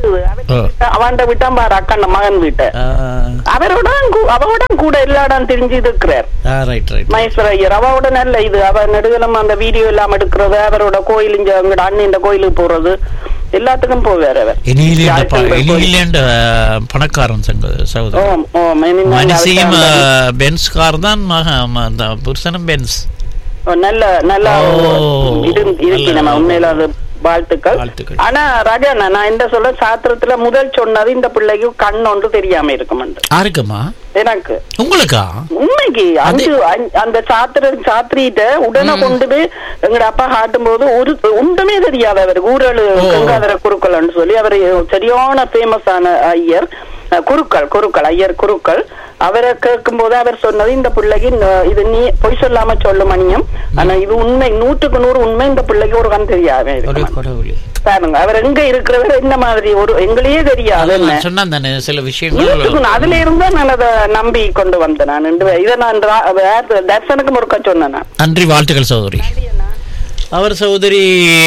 இருக்குது ஓ. அவன்கிட்ட விட்டான் பாரு அக்கண்ண மகன் வீட்டை அவரோட கூ- அவரோட கூட எல்லா இடம் தெரிஞ்சு இருக்கிறார் ரைட் ரைட் மகேஸ்வர ஐயர் அவரோட நல்ல இது அவ நெடுகலம் அந்த வீடியோ எல்லாம் எடுக்கிறது அவரோட கோயில் இங்க அங்கட அண்ணன் கோயிலுக்கு போறது எல்லாத்துக்கும் போவார் அவர் இனியிலேண்ட யாருக்கும் போய்- இனியிலேண்ட பணக்காரன் சங்க சகோதரர் ஓம் ஓம் இனிமேல் மனுஷியும் அவர்ட்ட பென்ஸ் கார் தான் மக ம- அந்த புருஷனும் பென்ஸ் ஓ, நல்ல நல்ல ஓ, இது இருக்கு நம்ம நல்ல. உண்மையில அது வாழ்த்துக்கள் வாழ்த்துக்கள். ஆனா ராஜா நான் நான் என்ன சொல்ல சாத்திரத்துல முதல் சொன்னது இந்த பிள்ளைக்கு கண் ஒன்று தெரியாம இருக்குமெண்டு யாருக்குமா எனக்கு உங்களுக்கா உண்மைக்கு அஞ்சு அஞ்சு- அந்த சாத்திர சாத்திரிட்ட உடனே கொண்டு போய் எங்கட அப்பா காட்டும் போது ஒரு ஒன்றுமே தெரியாது அவர் ஊரலு ஓ. கங்காதர குருக்கள்னு சொல்லி அவர் சரியான ஃபேமஸ் ஆன ஐயர் அஹ், குருக்கள் குருக்கள் ஐயர் குருக்கள் அவரை கேட்கும் போது அவர் சொன்னது இந்த பிள்ளைக்கு இந்த- இது நீ பொய் சொல்லாம சொல்லு மணியம் ஆனா இது உண்மை நூற்றுக்கு நூறு உண்மை இந்த பிள்ளைக்கு ஒரு கண் தெரியாம ஒரு இருக்கு கடவுளே பாருங்க அவர் எங்க இருக்கிறவர் என்ன மாதிரி ஒரு எங்களையே தெரியாது என்ன நான் சொன்னேன் தானே சில விஷயங்கள் நூற்றுக்கு நூறு. அதுல இருந்தா நான் அதை நம்பி கொண்டு வந்தேன் நான் ரெண்டு பேர். இதை நான் ரா- வேற தர்சனுக்கு ஒருக்கா சொன்னேன் நான். நன்றி வாழ்த்துக்கள் சகோதரி அவர் சகோதரி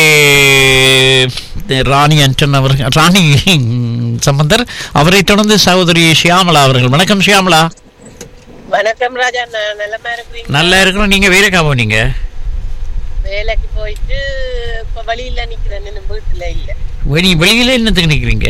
ராணி அன்டன் அவர்கள் ராணி சம்பந்தர் அவரை தொடர்ந்து சகோதரி ஷியாமலா அவர்கள் வணக்கம் ஷியாமலா வணக்கம் ராஜா நான் நல்லமா இருக்கிறீங்க நல்லா இருக்கணும் நீங்க வேலைக்கா போனீங்க வேலைக்கு போயிட்டு இப்ப வழியில நிக்கிறேன் இன்னும் வீட்டுல இல்ல வெளி வெளியில என்னத்துக்கு நிக்கிறீங்க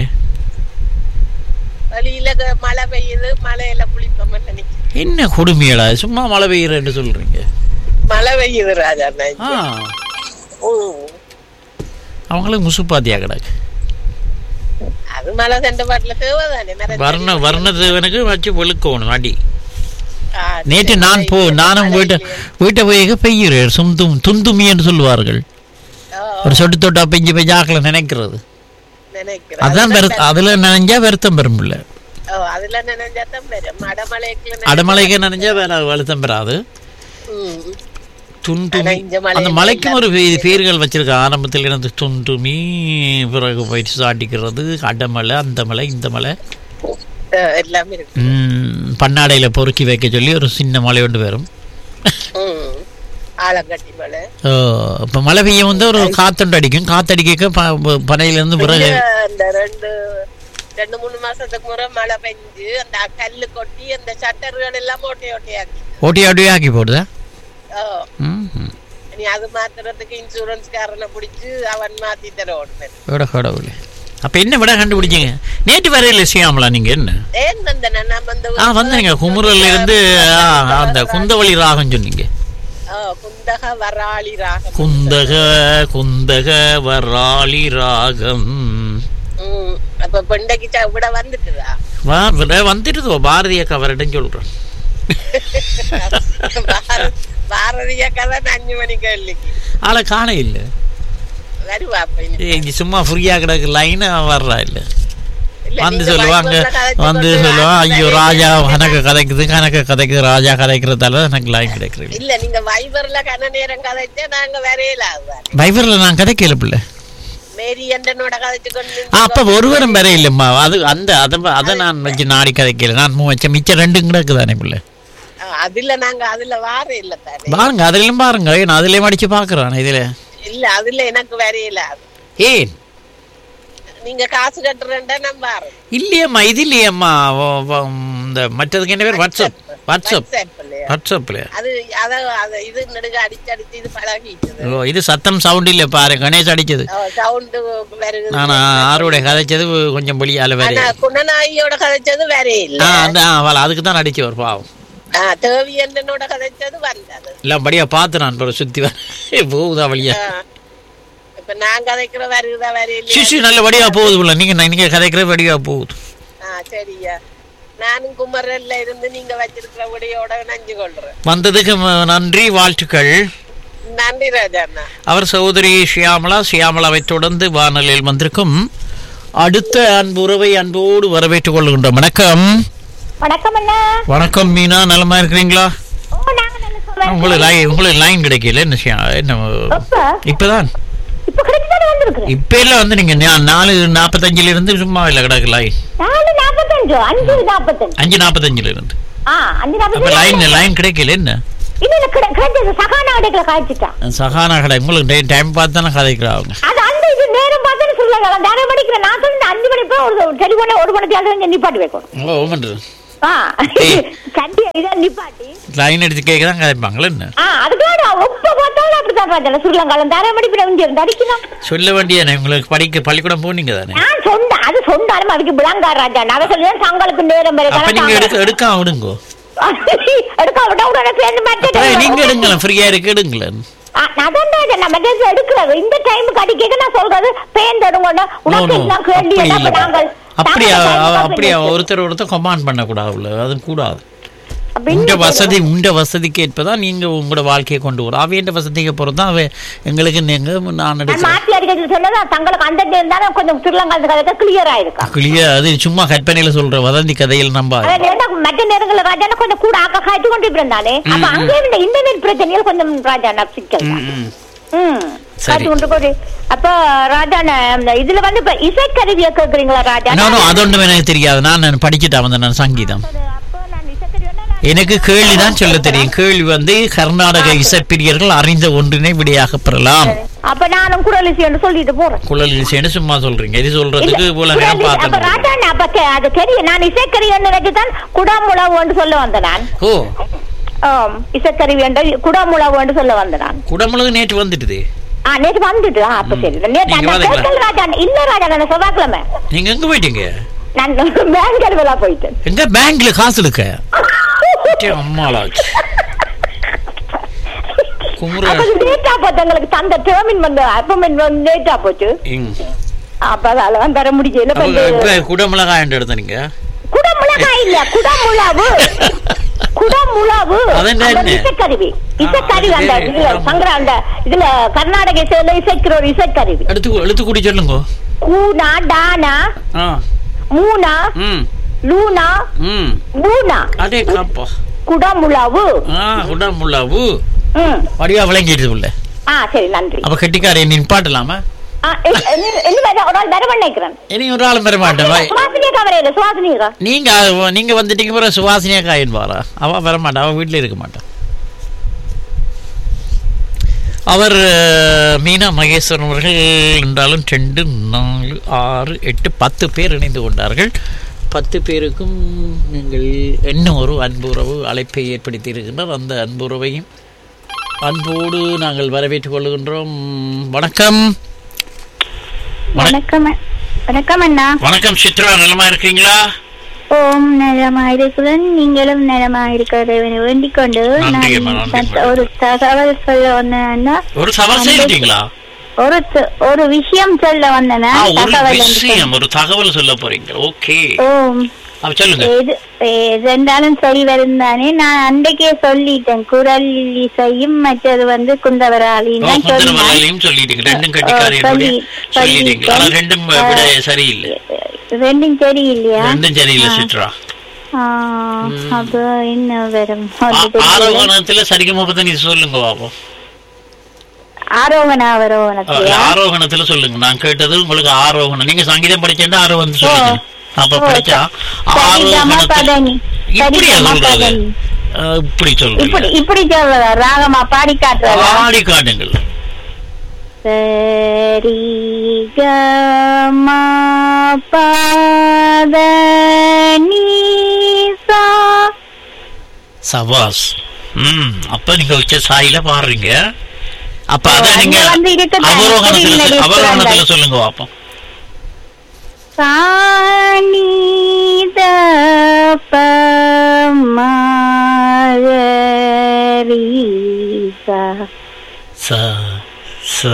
வழியில க- மழை பெய்யுது மழையில குளிப்போம் நிக்கிறேன் என்ன கொடுமையடா சும்மா மழை பெய்யுறேன்னு சொல்றீங்க மழை பெய்யுது ராஜா நான் ஆ ம். அவங்களுக்கு முசுப்பாத்தியா கிடக்கு அது மழை சென்ற பாட்டுல தேவைதானே நிறைய வர்ண செடி வர்ணதேவனுக்கு வச்சு வெளுக்கணும் அடி ஆ, நேற்று சரி, நான் போ மழை நானும் வீட்டை இல்லையே. வீட்டை போய் பெய்யுறேன் சுந்தும் துந்துமி என்று சொல்லுவார்கள் ஆ, ஒரு சொட்டு தொட்டா பெஞ்சு பெஞ்சு ஆக்கல நினைக்கிறது நினைக்கிறேன் அதான் வெறு- அதுல நினைஞ்சா வருத்தம் பெறும் இல்ல ஓ, அதுல நினைஞ்சாதான் வரும் அடமழைக்குள்ள அடமலைக்கு நினைஞ்சா வேற வருத்தம் பெறாது ம். துண்டுமி ஆனா இந்த மலையில அந்த மலைக்கும் ஒரு எல்லாரும் பே- பேர்கள் வச்சிருக்க ஆரம்பத்தில் இருந்து துண்டுமி பிறகு போயிட்டு சாட்டிக்கிறது அடமலை அந்த மலை இந்த மலை ஆ, எல்லாமே இருக்கு ம், பண்ணாடையில பொறுக்கி வைக்க சொல்லி ஒரு சின்ன மலை ஒன்று வரும் ம். ஆலங்கட்டி மழை ஓ, இப்ப மழை பெய்யும் வந்து ஒரு காத்தொண்டு அடிக்கும் காத்தடிக்க ப- பனையில இருந்து பிறகு இங்க அந்த ரெண்டு ரெண்டு மூணு மாசத்துக்கு முறை மழை பெஞ்சு அந்த கல்லு கொட்டி அந்த சட்டர்கள் எல்லாம் ஓட்டை ஓட்டையாக்கி ஓட்டி ஓட்டி ஆக்கி போடுதா ஓ, ம் ம். நீ அது மாத்துறதுக்கு இன்சூரன்ஸ் காரனை பிடிச்சு அவன் மாத்தி தர ஓடுனேன் விட கடவுளே அப்ப என்ன விட கண்டுபிடிச்சீங்க நேற்று வரையில செய்யாமலா நீங்க என்ன ஏன் வந்தேன் நான் வந்து ஆ வந்தீங்க குமுறல்ல இருந்து ஆ, அந்த குந்தவழி ராகம் சொன்னீங்க ஆ, குந்தக வராளி ராகம் குந்தக குந்தக வராளி ராகம் ம். அப்ப பெண்டைக்கு ச- விட வந்துட்டுதா வா விட வந்துடுதோ பாரதிய கவரிடம் சொல்றேன் பார- பாரதிய கதை அஞ்சு மணிக்கு இல்லைக்கு ஆளை காண இல்ல வருவா அப்ப இனி. ஏய், இங்க சும்மா ஃப்ரீயா கிடக்கு லைன் வர்றா இல்ல இல்ல, வந்து நீங்க சொல்லுவாங்க வைபவ்ல கதைச்சு வந்து கொண்டு சொல்லுவான் அந்த ஐயோ வேலையை ராஜா செஞ்சா- கணக்கு கதைக்குது கணக்கு கதைக்குது ராஜா கதைக்கிறதால எனக்கு லைன் கிடைக்கிறது இல்ல நீங்க வைபர்ல கன நேரம் கதைச்சா நாங்க வரையில ஆகுவாரு பைபர்ல நான் கதைக்கல பிள்ளை மேரி அண்டனோட கதைச்சு கொண்டு ஆ, அப்ப ஒருவரும் வர இல்லம்மா அது அந்த அதை அதை நான் வச்சு நாடி கதைக்கல நான் மூ வச்ச மிச்சம் ரெண்டும் கிடக்குதானே பிள்ளை ஆ, அதுல நாங்க அதுல வார இல்ல தானே பாருங்க அதுலயும் பாருங்க நான் அதுலயும் அடிச்சு பாக்குறேன் இதுல இல்ல அதுல எனக்கு வரையில ஆகுது ஏன் நீங்க காசு கட்டுறேன்டா நான் வாரேன் இல்லையம்மா இது இல்லையம்மா ஓ- ஓ- இந்த மற்றதுக்கு என்ன பேர் வாட்ஸ்அப் வாட்ஸ்அப் வாட்ஸ்அப்லயா? வாட்ஸ்அப்ல அது அத அத இது நடுக அடிச்சு அடிச்சு இது பழகிட்டது ஓ இது சத்தம் சவுண்ட் இல்ல பாரு கணேஷ் அடிச்சது சவுண்டு வருது நான் ஆரோட கதைச்சது கொஞ்சம் வெளியால வேற ஆனா குணநாயியோட கதைச்சது வேற இல்ல ஆ அந்த ஆ, அவள் அதுக்கு தான் அடிச்சு ஒரு பாவம் ஆ, தேவி அண்டனோட கதைச்சது வந்தது எல்லாம் படியா பார்த்து நான் பிறகு சுத்தி வர போகுதா வழியா ஆ. இப்ப நான் கதைக்கிற வருதா வரையில சிசு நல்ல வடிவா போகுது பிள்ளை நீங்க நீங்க கதைக்கிற வடிவா போகுது ஆ சரியா நானும் குமரல்ல இருந்து நீங்க வச்சிருக்கிற உடையோட நஞ்சு கொள்றேன் வந்ததுக்கு ம- நன்றி வாழ்த்துக்கள் நன்றி ராஜாண்ணா அவர் சகோதரி ஷியாமலா ஷியாமலாவை தொடர்ந்து வானொலியில் வந்திருக்கும் அடுத்த அன்புறவை அன்போடு வரவேற்றுக் கொள்கின்றோம் வணக்கம் வணக்கம் அண்ணா வணக்கம் மீனா நலமா இருக்கிறீங்களா ஓ நாங்க நல்ல சொல்றேன் உங்களுக்கு லைன் உங்களுக்கு லைன் கிடைக்கல என்ன ஷியா- என்ன எப்ப இப்பதான் இப்ப கிடைச்சுதானே வந்திருக்கிறேன் இப்ப எல்லாம் வந்து நீங்க நா- நாலு நாற்பத்தஞ்சுல இருந்து சும்மா இல்ல கிடக்கு லைன் நாலு நாற்பத்தஞ்சு அஞ்சு நாற்பத்தஞ்சு அஞ்சு நாற்பத்தஞ்சுல இருந்து ஆ அஞ்சு அப்ப நாற்பத்தஞ்சு லைன் லைன் கிடைக்கல என்ன இல்ல இல்ல கிடை- கிடைச்சது சகானா கடைக்குள்ள காய்ச்சிட்டான் சகானா கடை உங்களுக்கு டைம் பார்த்து தானே கதைக்கிறாங்க அது அந்த இது நேரம் பார்த்துன்னு ஸ்ரீலங்கால தானே படிக்கிறேன் நான் சொன்ன அஞ்சு மணி போய் ஒரு டெலிபோனை ஒரு மணி தேவை நிப்பாட்டி வைக்கணும் ஓ ஓமன்று ஆ ஏய். கண்டி இதை நிப்பாட்டி லைன் அடிச்சு கேட்க தான் கதைப்பாங்களே என்ன ஆ அதுக்காக ஒப்ப பார்த்தாலும் அப்படித்தான் ராஜா ஸ்ரீலங்கால தானே படிப்பில் இங்க இருந்து அடிக்கணும் சொல்ல வேண்டியதானே உங்களுக்கு படிக்க பள்ளிக்கூடம் போனீங்க தானே நான் சொன்ன அது சொன்னாலும் அதுக்கு விளங்கார் ராஜா நான் சொல்லுவேன் தங்களுக்கு நேரம் அப்ப நீங்க எடுக்க வரை எடுக்காம விடுங்கோ எடுக்க விட்டா உடனே சேர்ந்து அப்புறம் நீங்க மாட்டேன் எடுங்களேன் ஃப்ரீயா இருக்கு எடுங்களேன் அதான் ராஜா நம்ம மெசேஜ் எடுக்கிறது இந்த டைமுக்கு அடிக்க நான் சொல்றது பேண்ட் எடுங்கன்னு நோ உனக்கு நோ எல்லாம் கேள்வி அப்படி என்ன இல்ல நாங்கள் அப்படியா நாங்கள் time க்கு அப்படியா அப்படி ஒருத்தர் ஒருத்தர் கமாண்ட் பண்ண கூடாது அது கூடாது அப்ப உண்ட இன்னும் வசதி உண்ட வசதிக்கு ஏற்பதான் நீங்க உங்களோட வாழ்க்கையை கொண்டு வரும் அவையண்ட வசதிக்கு பொறுத்து தான் அவ எங்களுக்கு நீங்க நான் நான் நடிச்சேன் மாத்தி அடிக்கிறது சொன்னது தங்களுக்கு அந்த இருந்தாலும் கொஞ்சம் ஸ்ரீலங்கா கதை கிளியர் ஆயிருக்கா கிளியர் அது சும்மா கற்பனையில சொல்ற வதந்தி கதையில் நம்பாது அதாவது என்ன, மற்ற நேரங்களில் ராஜானா கொஞ்சம் கூட ஆக்க காய்ச்சி கொண்டு இருந்தானே அப்ப அங்கே இந்த இன்டர்நெட் பிரச்சனையில் கொஞ்சம் ராஜானா சிக்கல் தான். ம், ம். ம் சரி. காய்ச்சி கொண்டு போய் அப்ப ராஜான இந்த இதுல வந்து இப்ப இசைக்கருவியை கேக்குறீங்களா ராஜா நோ, நோ, அது ஒன்றும் எனக்கு தெரியாது நான் நான் படிச்சுட்டேன் வந்து நான் சங்கீதம் அப்போ நான் இசைக்கருவின்னா நான் எனக்கு கேள்வி தான் சொல்ல தெரியும் கேள்வி வந்து கர்நாடக இசைப்பிரியர்கள் அறிந்த ஒன்றினை விடையாக பெறலாம் அப்ப நானும் குரல் இசை என்று சொல்லிட்டு போறேன் குழல் இசைன்னு சும்மா சொல்றீங்க இது சொல்றதுக்கு இல்ல, இவ்வளவு குரல் நேரம் இசை- அப்ப பார்த்தேன் ராஜா அப்ப தெ- அது தெரியும் நான் இசைக்கருவின்னு வச்சுதான் குடாமுழவுன்னு சொல்ல வந்தேன் நான் ஓ ஆம், இசைக்கருவி என்று குடாமுழவுன்னு சொல்ல வந்தேன் நான் குடமுழுகு நேற்று வந்துட்டுது ஆ நேற்று வந்துட்டு ஆ, அப்ப சரி நேற்று நீங்க அந்த வாதீங்களா? கேட்கல ராஜா இல்ல ராஜா நான் செவ்வாய்க்கிழமை நீங்க எங்க போயிட்டீங்க நான் பேங்க் அலுவலா போயிட்டேன் எங்க பேங்க்ல காசு எடுக்க அம்மாளாச்சு குமுற அப்ப லேட்டா போச்சு எங்களுக்கு தந்த டேர்மின் வந்து அப்பாயின்மெண்ட் வந்து லேட்டா போச்சு ம். அப்ப அதெல்லாம் தர முடியல அப்ப இப்ப குடமிளகாய் என்று எடுத்தீங்க குடமுளகாய் இல்ல குடமுழாவு குடமுழாவு அது என்ன அந்த என்ன? இசைக்கருவி இசைக்கருவி ஆ, அந்த சரி, இதுல ஆமா. சங்கர அந்த இதுல கர்நாடக இசையில இசைக்கிற ஒரு இசைக்கருவி எடுத்து எடுத்து குடி சொல்லுங்க கூனா டானா ஆ மூனா ம் லூனா ம் மூனா அடே காப்பா குடமுழாவு ஆ குடமுள்ளாவு ம் வடிவா விளங்கிடுது உள்ள ஆ சரி நன்றி அப்ப கெட்டிக்காரை நிப்பாட்டலாமா ஆ, எ- என்ன- என்ன வேற ஒரு ஆள் வர பண்ணிக்கிறேன் இனி ஒரு ஆளும் பெற மாட்டேன் வாய். சுவாசினியக்கா வரையில சுவாசினியக்கா நீங்க அது- நீங்க வந்துட்டீங்க பிறகு சுவாசினியா காயின் வாரா அவ வர மாட்டா அவ வீட்டுல இருக்க மாட்டான் அவர் அஹ், மீனா மகேஸ்வரன் அவர்கள் என்றாலும் ரெண்டு நாலு ஆறு எட்டு பத்து பேர் இணைந்து கொண்டார்கள் பத்து பேருக்கும் நீங்கள் இன்னும் ஒரு அன்புறவு அழைப்பை ஏற்படுத்தி இருக்கின்றார் அந்த அன்புறவையும் அன்போடு நாங்கள் வரவேற்றுக் கொள்கின்றோம் வணக்கம் வணக்- வணக்கம் வணக்கம் அண்ணா வணக்கம் சித்ரா நலமா இருக்கீங்களா ஓம் நலமா இருக்கிறேன் நீங்களும் நலமா இருக்கிறதை வேண்டிக் கொண்டு நன்றி அம்மா, நான் நன்றி தத்- ஒரு தகவல் சொல்ல வந்தேன்னா ஒரு சவால் செய்யிட்டீங்களா ஒரு த- ஒரு விஷயம் சொல்ல வந்தேனா ஆ, ஒரு தகவல் என்று விஷயம் ஒரு தகவல் சொல்ல போறீங்க ஓகே ஓம் அப்ப சொல்லுங்க எது எதென்றாலும் சரி வரும் தானே நான் அன்றைக்கே சொல்லிட்டேன் குரல் இசையும் மற்றது வந்து குந்தவராளின்னு தான் சொன்னேன் குந்தரமலையும் சொல்லிட்டீங்க ரெண்டும் ஓ, கட்டிக்காரையும் சொல்லி- சொல்லிட்டீங்க ஆனா சொல்லிட்டேன். ரெண்டும் விட சரியில்லை ரெண்டும் சரியில்லையா ரெண்டும் சரியில்லை ஆ. சித்ரா ஆ, அப்ப என்ன வரும் ஆ- அது தெரியல. ஆரோகணத்துல சரிகமபத்தை நீ சொல்லுங்க பாப்போம் ஆரோகண ஆ, அவரோகணத்தியா ஆரோகணத்துல சொல்லுங்க நான் கேட்டது உங்களுக்கு ஆரோகணம் நீங்க சங்கீதம் படிச்சேன்னா ஆரோகணம் ஓ. சொல்லுங்க அப்ப ஓ, படிச்சா சரிகம ஆரோகணத்துல பதனி இப்படியா சரிகம சொல்றது பதனி ஆ, இப்படி இப்படி சொல்றீங்க இப்படி சொல்றதா ராகமா பாடி காட்டுறதா ஆடி காட்டுங்கள் சரி கமா பாத நீசா சபாஸ் ம் அப்ப நீங்க உச்ச சாயில பாடுறீங்க அப்ப ஓ, அத அங்க நீங்க வந்து இருக்கட்டும். அவரோகணத்துல இல்ல, சொ- இல்ல, அவரோகணத்துல இல்ல. சொல்லுங்க பாப்போம் சாணித பமரீசா ச ச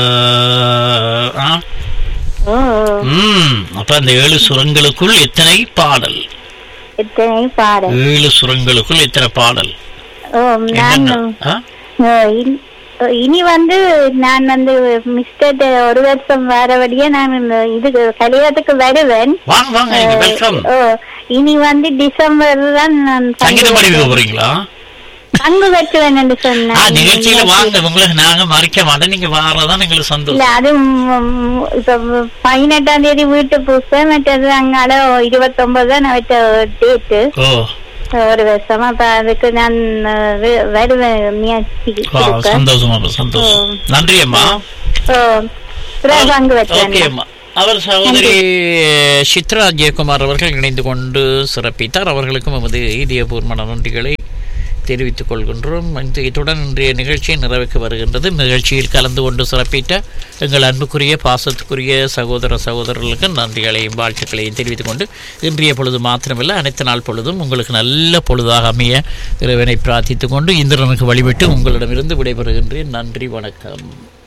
ஆ? ஓ ம் அப்ப அந்த ஏழு சுரங்களுக்குள் எத்தனை பாடல் எத்தனை பாடல் ஏழு சுரங்களுக்குள் எத்தனை பாடல் ஓ நான் என்னென்ன? ஆ? ஓ, இன்- ஓ, இனி வந்து நான் வந்து மிஸ்டர் ஒரு வருஷம் வரபடியே நான் இந்த இதுக்கு கல்யாணத்துக்கு வருவேன் வாங்க வாங்க நீங்க வெல்கம் ஓ இனி வந்து டிசம்பர் தான் நான் சங்கீதம் படிக்க போறீங்களா பங்கு பெற்றுவேன் என்று ஆ சொன்னேன் நிகழ்ச்சியில வாங்க உங்களுக்கு நாங்க மறைக்க மாட்டோம் நீங்க வாரதான் எங்களுக்கு இல்ல சந்தோஷம் அது ம், இப்ப பதினெட்டாம் தேதி வீட்டு பூசை மற்றது அங்கால இருபத்தொன்பது தான் வச்ச டேட்டு ஓ ஒரு வருஷமா அப்ப அதுக்கு நான் அஹ், வே- வருவேன் முயற்சி வா, கொடுக்க. சந்தோஷம் அப்ப சந்தோஷம் நன்றி அம்மா ஓ, பிறகு பங்கு ஓகே வச்சேன் அம்மா அவர் சகோதரி சித்ரா ஜெயக்குமார் அவர்கள் இணைந்து கொண்டு சிறப்பித்தார் அவர்களுக்கும் எமது இதயபூர்வமான நன்றிகளை தெரிவித்துக் கொள்கின்றோம் இந்த- இத்துடன் இன்றைய நிகழ்ச்சி நிறைவுக்கு வருகின்றது நிகழ்ச்சியில் கலந்து கொண்டு சிறப்பித்த எங்கள் அன்புக்குரிய பாசத்துக்குரிய சகோதர சகோதரர்களுக்கு நன்றிகளையும் வாழ்த்துக்களையும் தெரிவித்துக் கொண்டு இன்றைய பொழுது மாத்திரமல்ல அனைத்து நாள் பொழுதும் உங்களுக்கு நல்ல பொழுதாக அமைய இறைவனை பிரார்த்தித்துக் கொண்டு இந்திரனுக்கு வழிபட்டு உங்களிடமிருந்து விடைபெறுகின்றேன் நன்றி வணக்கம்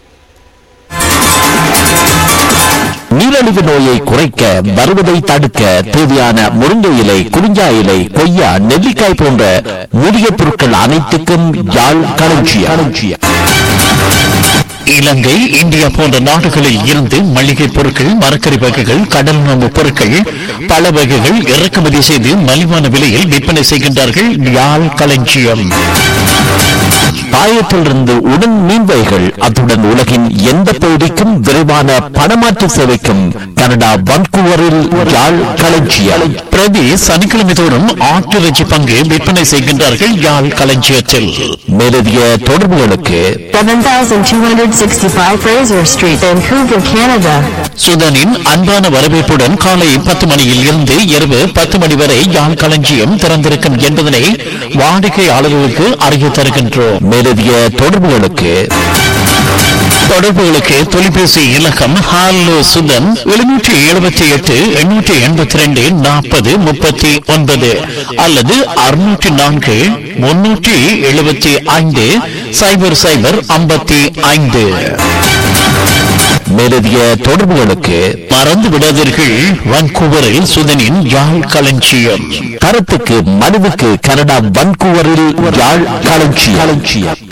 நீரிழிவு நோயை குறைக்க வருவதை தடுக்க தேவையான முருங்கை இலை குறிஞ்சா இலை கொய்யா நெல்லிக்காய் போன்ற மூலிகை பொருட்கள் அனைத்துக்கும் யாழ் களஞ்சியம் இலங்கை இந்தியா போன்ற நாடுகளில் இருந்து மளிகை பொருட்கள் மரக்கறி வகைகள் கடல் உணவு பொருட்கள் பல வகைகள் இறக்குமதி செய்து மலிவான விலையில் விற்பனை செய்கின்றார்கள் யாழ் களஞ்சியம் பாயத்திலிருந்து உடன் மீன்வைகள் அத்துடன் உலகின் எந்த பகுதிக்கும் விரைவான பணமாற்று சேவைக்கும் கனடா வன்கூவரில் யாழ் களஞ்சியம் பிரதி சனிக்கிழமை தோறும் ஆட்டிறைச்சி பங்கு விற்பனை செய்கின்றார்கள் யாழ் களஞ்சியத்தில் மேலதிக தொடர்புகளுக்கு 7265 Fraser Street, Vancouver, Canada. சுதனின் அன்பான வரவேற்புடன் காலை பத்து மணியில் இருந்து இரவு பத்து மணி வரை யாழ் களஞ்சியம் திறந்திருக்கும் என்பதனை வாடிக்கையாளர்களுக்கு அறிய தருகின்றோம் மேலதிக தொடர்புகளுக்கு தொடர்புகளுக்கு தொலைபேசி இலக்கம் ஹாலோ சுதன் எழுநூற்றி எழுபத்தி எட்டு எண்ணூற்றி எண்பத்தி ரெண்டு நாற்பது முப்பத்தி ஒன்பது அல்லது அறுநூற்றி நான்கு முன்னூற்றி எழுபத்தி ஐந்து சைபர் சைபர் ஐம்பத்தி ஐந்து மேலதிக தொடர்புகளுக்கு மறந்து விடாதீர்கள் வான்கூவரில் சுதனின் யாழ் களஞ்சியம் கருத்துக்கு மனுவுக்கு கனடா வன்கூவரில் யாழ் களஞ்சியம்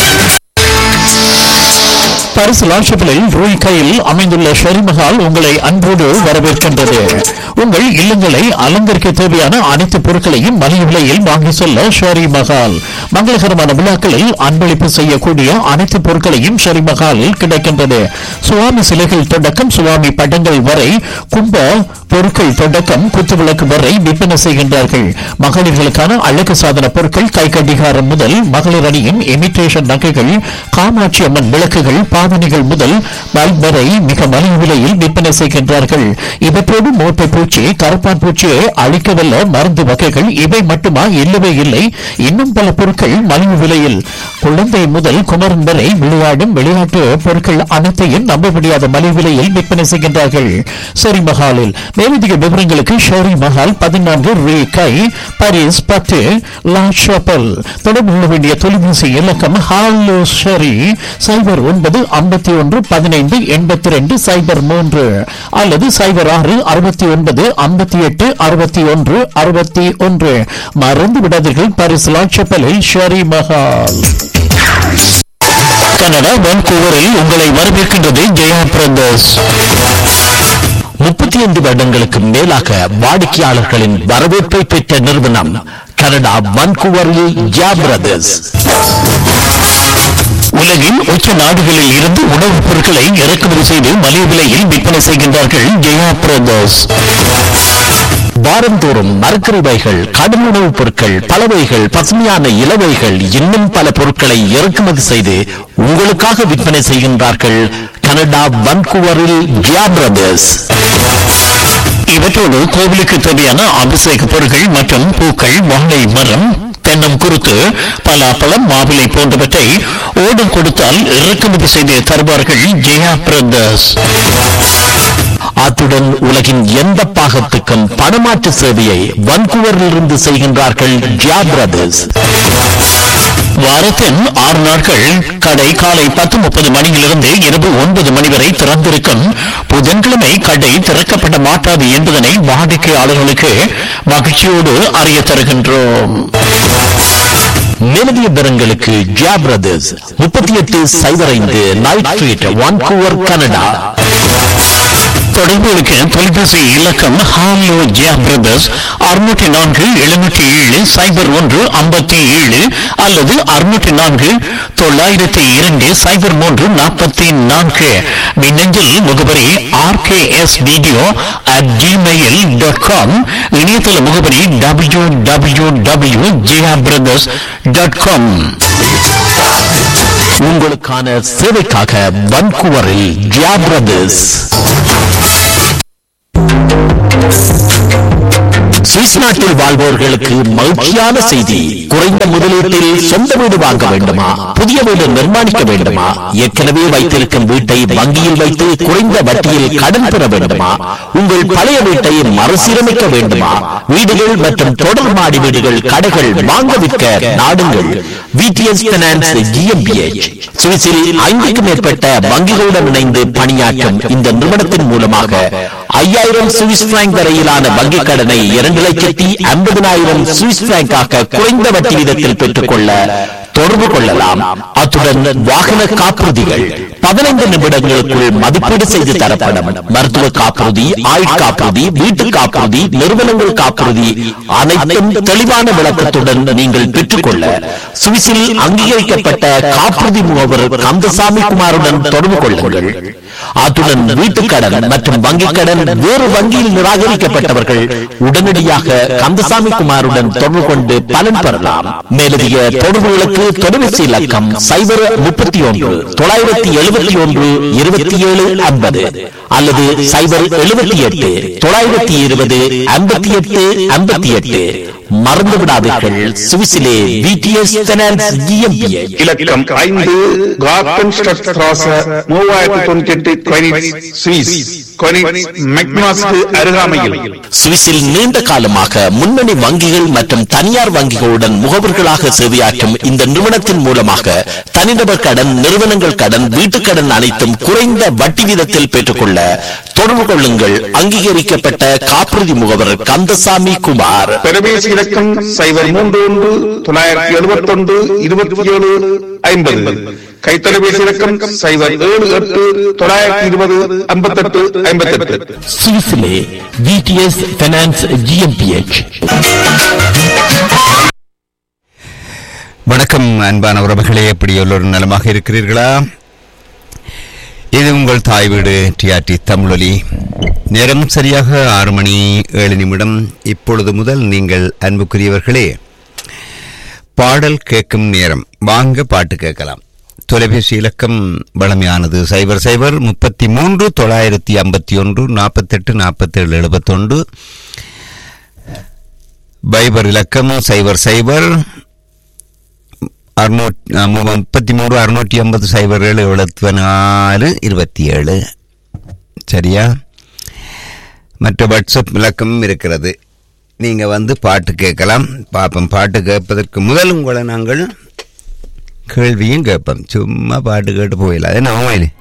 பரிசு லாட்சப்பிலில் ரூய் கையில் அமைந்துள்ள ஷெரிமஹால் உங்களை அன்போடு வரவேற்கின்றது உங்கள் இல்லங்களை அலங்கரிக்க தேவையான அனைத்து பொருட்களையும் மலிவு விலையில் வாங்கி செல்ல ஷெரி மஹால் மங்களகரமான விழாக்களில் அன்பளிப்பு செய்யக்கூடிய அனைத்து பொருட்களையும் ஷெரி மஹாலில் கிடைக்கின்றது சுவாமி சிலைகள் தொடக்கம் சுவாமி படங்கள் வரை கும்ப பொருட்கள் தொடக்கம் குத்துவிளக்கு வரை விற்பனை செய்கின்றார்கள் மகளிர்களுக்கான அழகு சாதன பொருட்கள் கை கடிகாரம் முதல் மகளிர் அணியின் இமிட்டேஷன் நகைகள் காமாட்சி அம்மன் விளக்குகள் பாவனைகள் முதல் பல்ப் வரை மிக மலிவு விலையில் விற்பனை செய்கின்றார்கள் இவற்றோடு மோட்டை பூச்சி கருப்பான் பூச்சியை அழிக்கவல்ல மருந்து வகைகள் இவை மட்டுமா இல்லவே இல்லை இன்னும் பல பொருட்கள் மலிவு விலையில் குழந்தை முதல் குமரன் வரை விளையாடும் விளையாட்டு பொருட்கள் அனைத்தையும் நம்ப முடியாத மலிவு விலையில் விற்பனை செய்கின்றார்கள் ஷெரி மஹாலில் மேலதிக விவரங்களுக்கு ஷெரி மஹால் பதினான்கு ரே கை பாரிஸ் பத்து லா ஷாப்பல் தொடர்பு கொள்ள வேண்டிய தொலைபேசி இலக்கம் ஹாலோ ஷெரி சைபர் ஒன்பது ஐம்பத்தி ஒன்று பதினைந்து எண்பத்தி ரெண்டு சைபர் மூன்று அல்லது சைபர் ஆறு அறுபத்தி ஒன்பது ஐம்பத்தி எட்டு அறுபத்தி ஒன்று அறுபத்தி ஒன்று மறந்து விடாதீர்கள் பாரிஸ் லா ஷாப்பலில் ஷெரி மஹால் கனடா வான்கூவரில் உங்களை வரவேற்கின்றது ஜெயா பிரதர்ஸ் முப்பத்தி ஐந்து வருடங்களுக்கு மேலாக வாடிக்கையாளர்களின் வரவேற்பை பெற்ற நிறுவனம் கனடா வன்கூவரில் ஜா பிரதர்ஸ் உலகின் உச்ச நாடுகளில் இருந்து உணவுப் பொருட்களை இறக்குமதி செய்து மலிவு விலையில் விற்பனை செய்கின்றார்கள் ஜெயா பிரதர்ஸ் வாரந்தோறும் மரக்கறிவைகள் கடும் உணவுப் பொருட்கள் பலவைகள் பசுமையான இலவைகள் இன்னும் பல பொருட்களை இறக்குமதி செய்து உங்களுக்காக விற்பனை செய்கின்றார்கள் கனடா வன்கூவரில் ஜியா பிரதர்ஸ் இவற்றோடு கோவிலுக்கு தேவையான அபிஷேக பொருட்கள் மற்றும் பூக்கள் வாழை மரம் தென்னம் குருத்து பலாப்பழம் மாவிலை போன்றவற்றை ஓடம் கொடுத்தால் இறக்குமதி செய்து தருவார்கள் ஜெயா பிரதர்ஸ் அத்துடன் உலகின் எந்த பாகத்துக்கும் பணமாற்று சேவையை வன்கூவரிலிருந்து செய்கின்றார்கள் ஜியா பிரதர்ஸ் வாரத்தின் ஆறு நாட்கள் கடை காலை பத்து முப்பது மணியிலிருந்து இரவு ஒன்பது மணி வரை திறந்திருக்கும் புதன்கிழமை கடை திறக்கப்பட மாட்டாது என்பதனை வாடிக்கையாளர்களுக்கு மகிழ்ச்சியோடு அறிய தருகின்றோம் மேலதிக விவரங்களுக்கு ஜியா பிரதர்ஸ் முப்பத்தி எட்டு சைபர் ஐந்து நைட் ஸ்ட்ரீட் வான்கூவர் கனடா தொடர்புகளுக்கு தொலைபேசி இலக்கம் ஹாலோ ஜியா பிரதர்ஸ் அறுநூற்றி நான்கு எழுநூற்றி ஏழு சைபர் ஒன்று ஐம்பத்தி ஏழு அல்லது அறுநூற்றி நான்கு தொள்ளாயிரத்தி இரண்டு சைபர் மூன்று நாற்பத்தி நான்கு மின்னஞ்சல் முகவரி RKS video at Gmail dot com இணையதள முகவரி W W W Zia brothers dot com உங்களுக்கான சேவைக்காக வன்கூவரில் ஜியா பிரதர்ஸ் சுவிஸ் நாட்டில் வாழ்வோர்களுக்கு மகிழ்ச்சியான செய்தி குறைந்த முதலீட்டில் சொந்த வீடு வாங்க வேண்டுமா புதிய வீடு நிர்மாணிக்க வேண்டுமா ஏற்கனவே வைத்திருக்கும் வீட்டை வங்கியில் வைத்து குறைந்த வட்டியில் கடன் பெற வேண்டுமா உங்கள் பழைய வீட்டை மறுசீரமைக்க வேண்டுமா வீடுகள் மற்றும் தொடர் மாடி வீடுகள் கடைகள் வாங்க விற்க நாடுங்கள் விடிஎஸ் பினான்ஸ் ஜிஎம்பிஎச் சுவிஸில் ஐந்துக்கும் மேற்பட்ட வங்கிகளுடன் இணைந்து பணியாற்றும் இந்த நிறுவனத்தின் மூலமாக ஐயாயிரம் சுவிஸ் பிராங்க் வரையிலான வங்கிக் கடனை இரண்டு லட்சத்தி ஐம்பதினாயிரம் சுவிஸ் பிராங்காக குறைந்த வட்டி வீதத்தில் பெற்றுக்கொள்ள தொடர்பு கொள்ளலாம் அத்துடன் வாகன காப்புறுதிகள் பதினைந்து நிமிடங்களுக்குள் மதிப்பீடு செய்து தரப்படும் மருத்துவ காப்புறுதி ஆயுள் காப்புறுதி வீட்டு காப்புறுதி நிறுவனங்கள் காப்புறுதி அனைத்தும் தெளிவான விளக்கத்துடன் நீங்கள் பெற்றுக்கொள்ள சுவிஸில் அங்கீகரிக்கப்பட்ட காப்புறுதி முகவர் கந்தசாமி குமாருடன் தொடர்பு கொள்ளுங்கள் அத்துடன் வீட்டுக் கடன் மற்றும் வங்கிக் கடன் வேறு வங்கியில் நிராகரிக்கப்பட்டவர்கள் உடனடியாக கந்தசாமி குமாருடன் தொடர்பு கொண்டு பலன் பெறலாம் மேலதிக தொடர்புகளுக்கு தொலைபேசி இலக்கம் சைபர் முப்பத்தி ஒன்று தொள்ளாயிரத்தி எழுபத்தி ஒன்று இருபத்தி ஏழு ஐம்பது அல்லது சைபர் எழுபத்தி எட்டு தொள்ளாயிரத்தி இருபது ஐம்பத்தி எட்டு ஐம்பத்தி எட்டு மறந்து விடாதீர்கள் சுவிசிலே விடிஎஸ் பைனான்ஸ் GmbH. இலக்கம் ஐந்து கார்டன் ஸ்ட்ராச மூவாயிரத்தி தொண்ணூத்தி எட்டு கொயினிட்ஸ் சுவிஸ் கொயினிட்ஸ் மெக்னாஸ்க்கு அருகாமையில் சுவிஸில் நீண்ட காலமாக முன்னணி வங்கிகள் மற்றும் தனியார் வங்கிகளுடன் முகவர்களாக சேவையாற்றும் இந்த நிறுவனத்தின் மூலமாக தனிநபர் கடன் நிறுவனங்கள் கடன் வீட்டுக் கடன் அனைத்தும் குறைந்த வட்டி வீதத்தில் பெற்றுக்கொள்ள தொடர்பு கொள்ளுங்கள் அங்கீகரிக்கப்பட்ட காப்புறுதி முகவர் கந்தசாமி குமார் தொலைபேசி இலக்கம் சைபர் மூன்று ஒன்று தொள்ளாயிரத்தி எழுபத்தி ஒன்று இருபத்தி ஏழு ஐம்பது கைத்தொலைபேசி இலக்கம் சைபர் ஏழு எட்டு தொள்ளாயிரத்தி இருபது ஐம்பத்தெட்டு ஐம்பத்தெட்டு சுவிஸிலே விடிஎஸ் பைனான்ஸ் ஜிஎம்பிஎச் வணக்கம் அன்பான உறவுகளே எப்படி எல்லோரும் நலமாக இருக்கிறீர்களா இது உங்கள் தாய் வீடு டிஆர்டி தமிழொலி நேரம் சரியாக ஆறு மணி ஏழு நிமிடம் இப்பொழுது முதல் நீங்கள் அன்புக்குரியவர்களே பாடல் கேட்கும் நேரம் வாங்க பாட்டு கேட்கலாம் தொலைபேசி இலக்கம் வளமையானது சைபர் சைபர் முப்பத்தி மூன்று தொள்ளாயிரத்தி ஐம்பத்தி ஒன்று நாற்பத்தெட்டு நாற்பத்தேழு எழுபத்தொன்று பைபர் இலக்கம் சைபர் சைபர் அறுநூற்றி முப்பத்தி மூணு அறுநூற்றி ஐம்பது சைபர் ஏழு எழுபத்தி நாலு இருபத்தி ஏழு சரியா மற்ற வாட்ஸ்அப் இலக்கமும் இருக்கிறது நீங்கள் வந்து பாட்டு கேட்கலாம் பார்ப்போம் பாட்டு கேட்பதற்கு முதல் உங்களை நாங்கள் கேள்வியும் கேட்போம் சும்மா பாட்டு கேட்டு போயிடலாம் அது நம்ம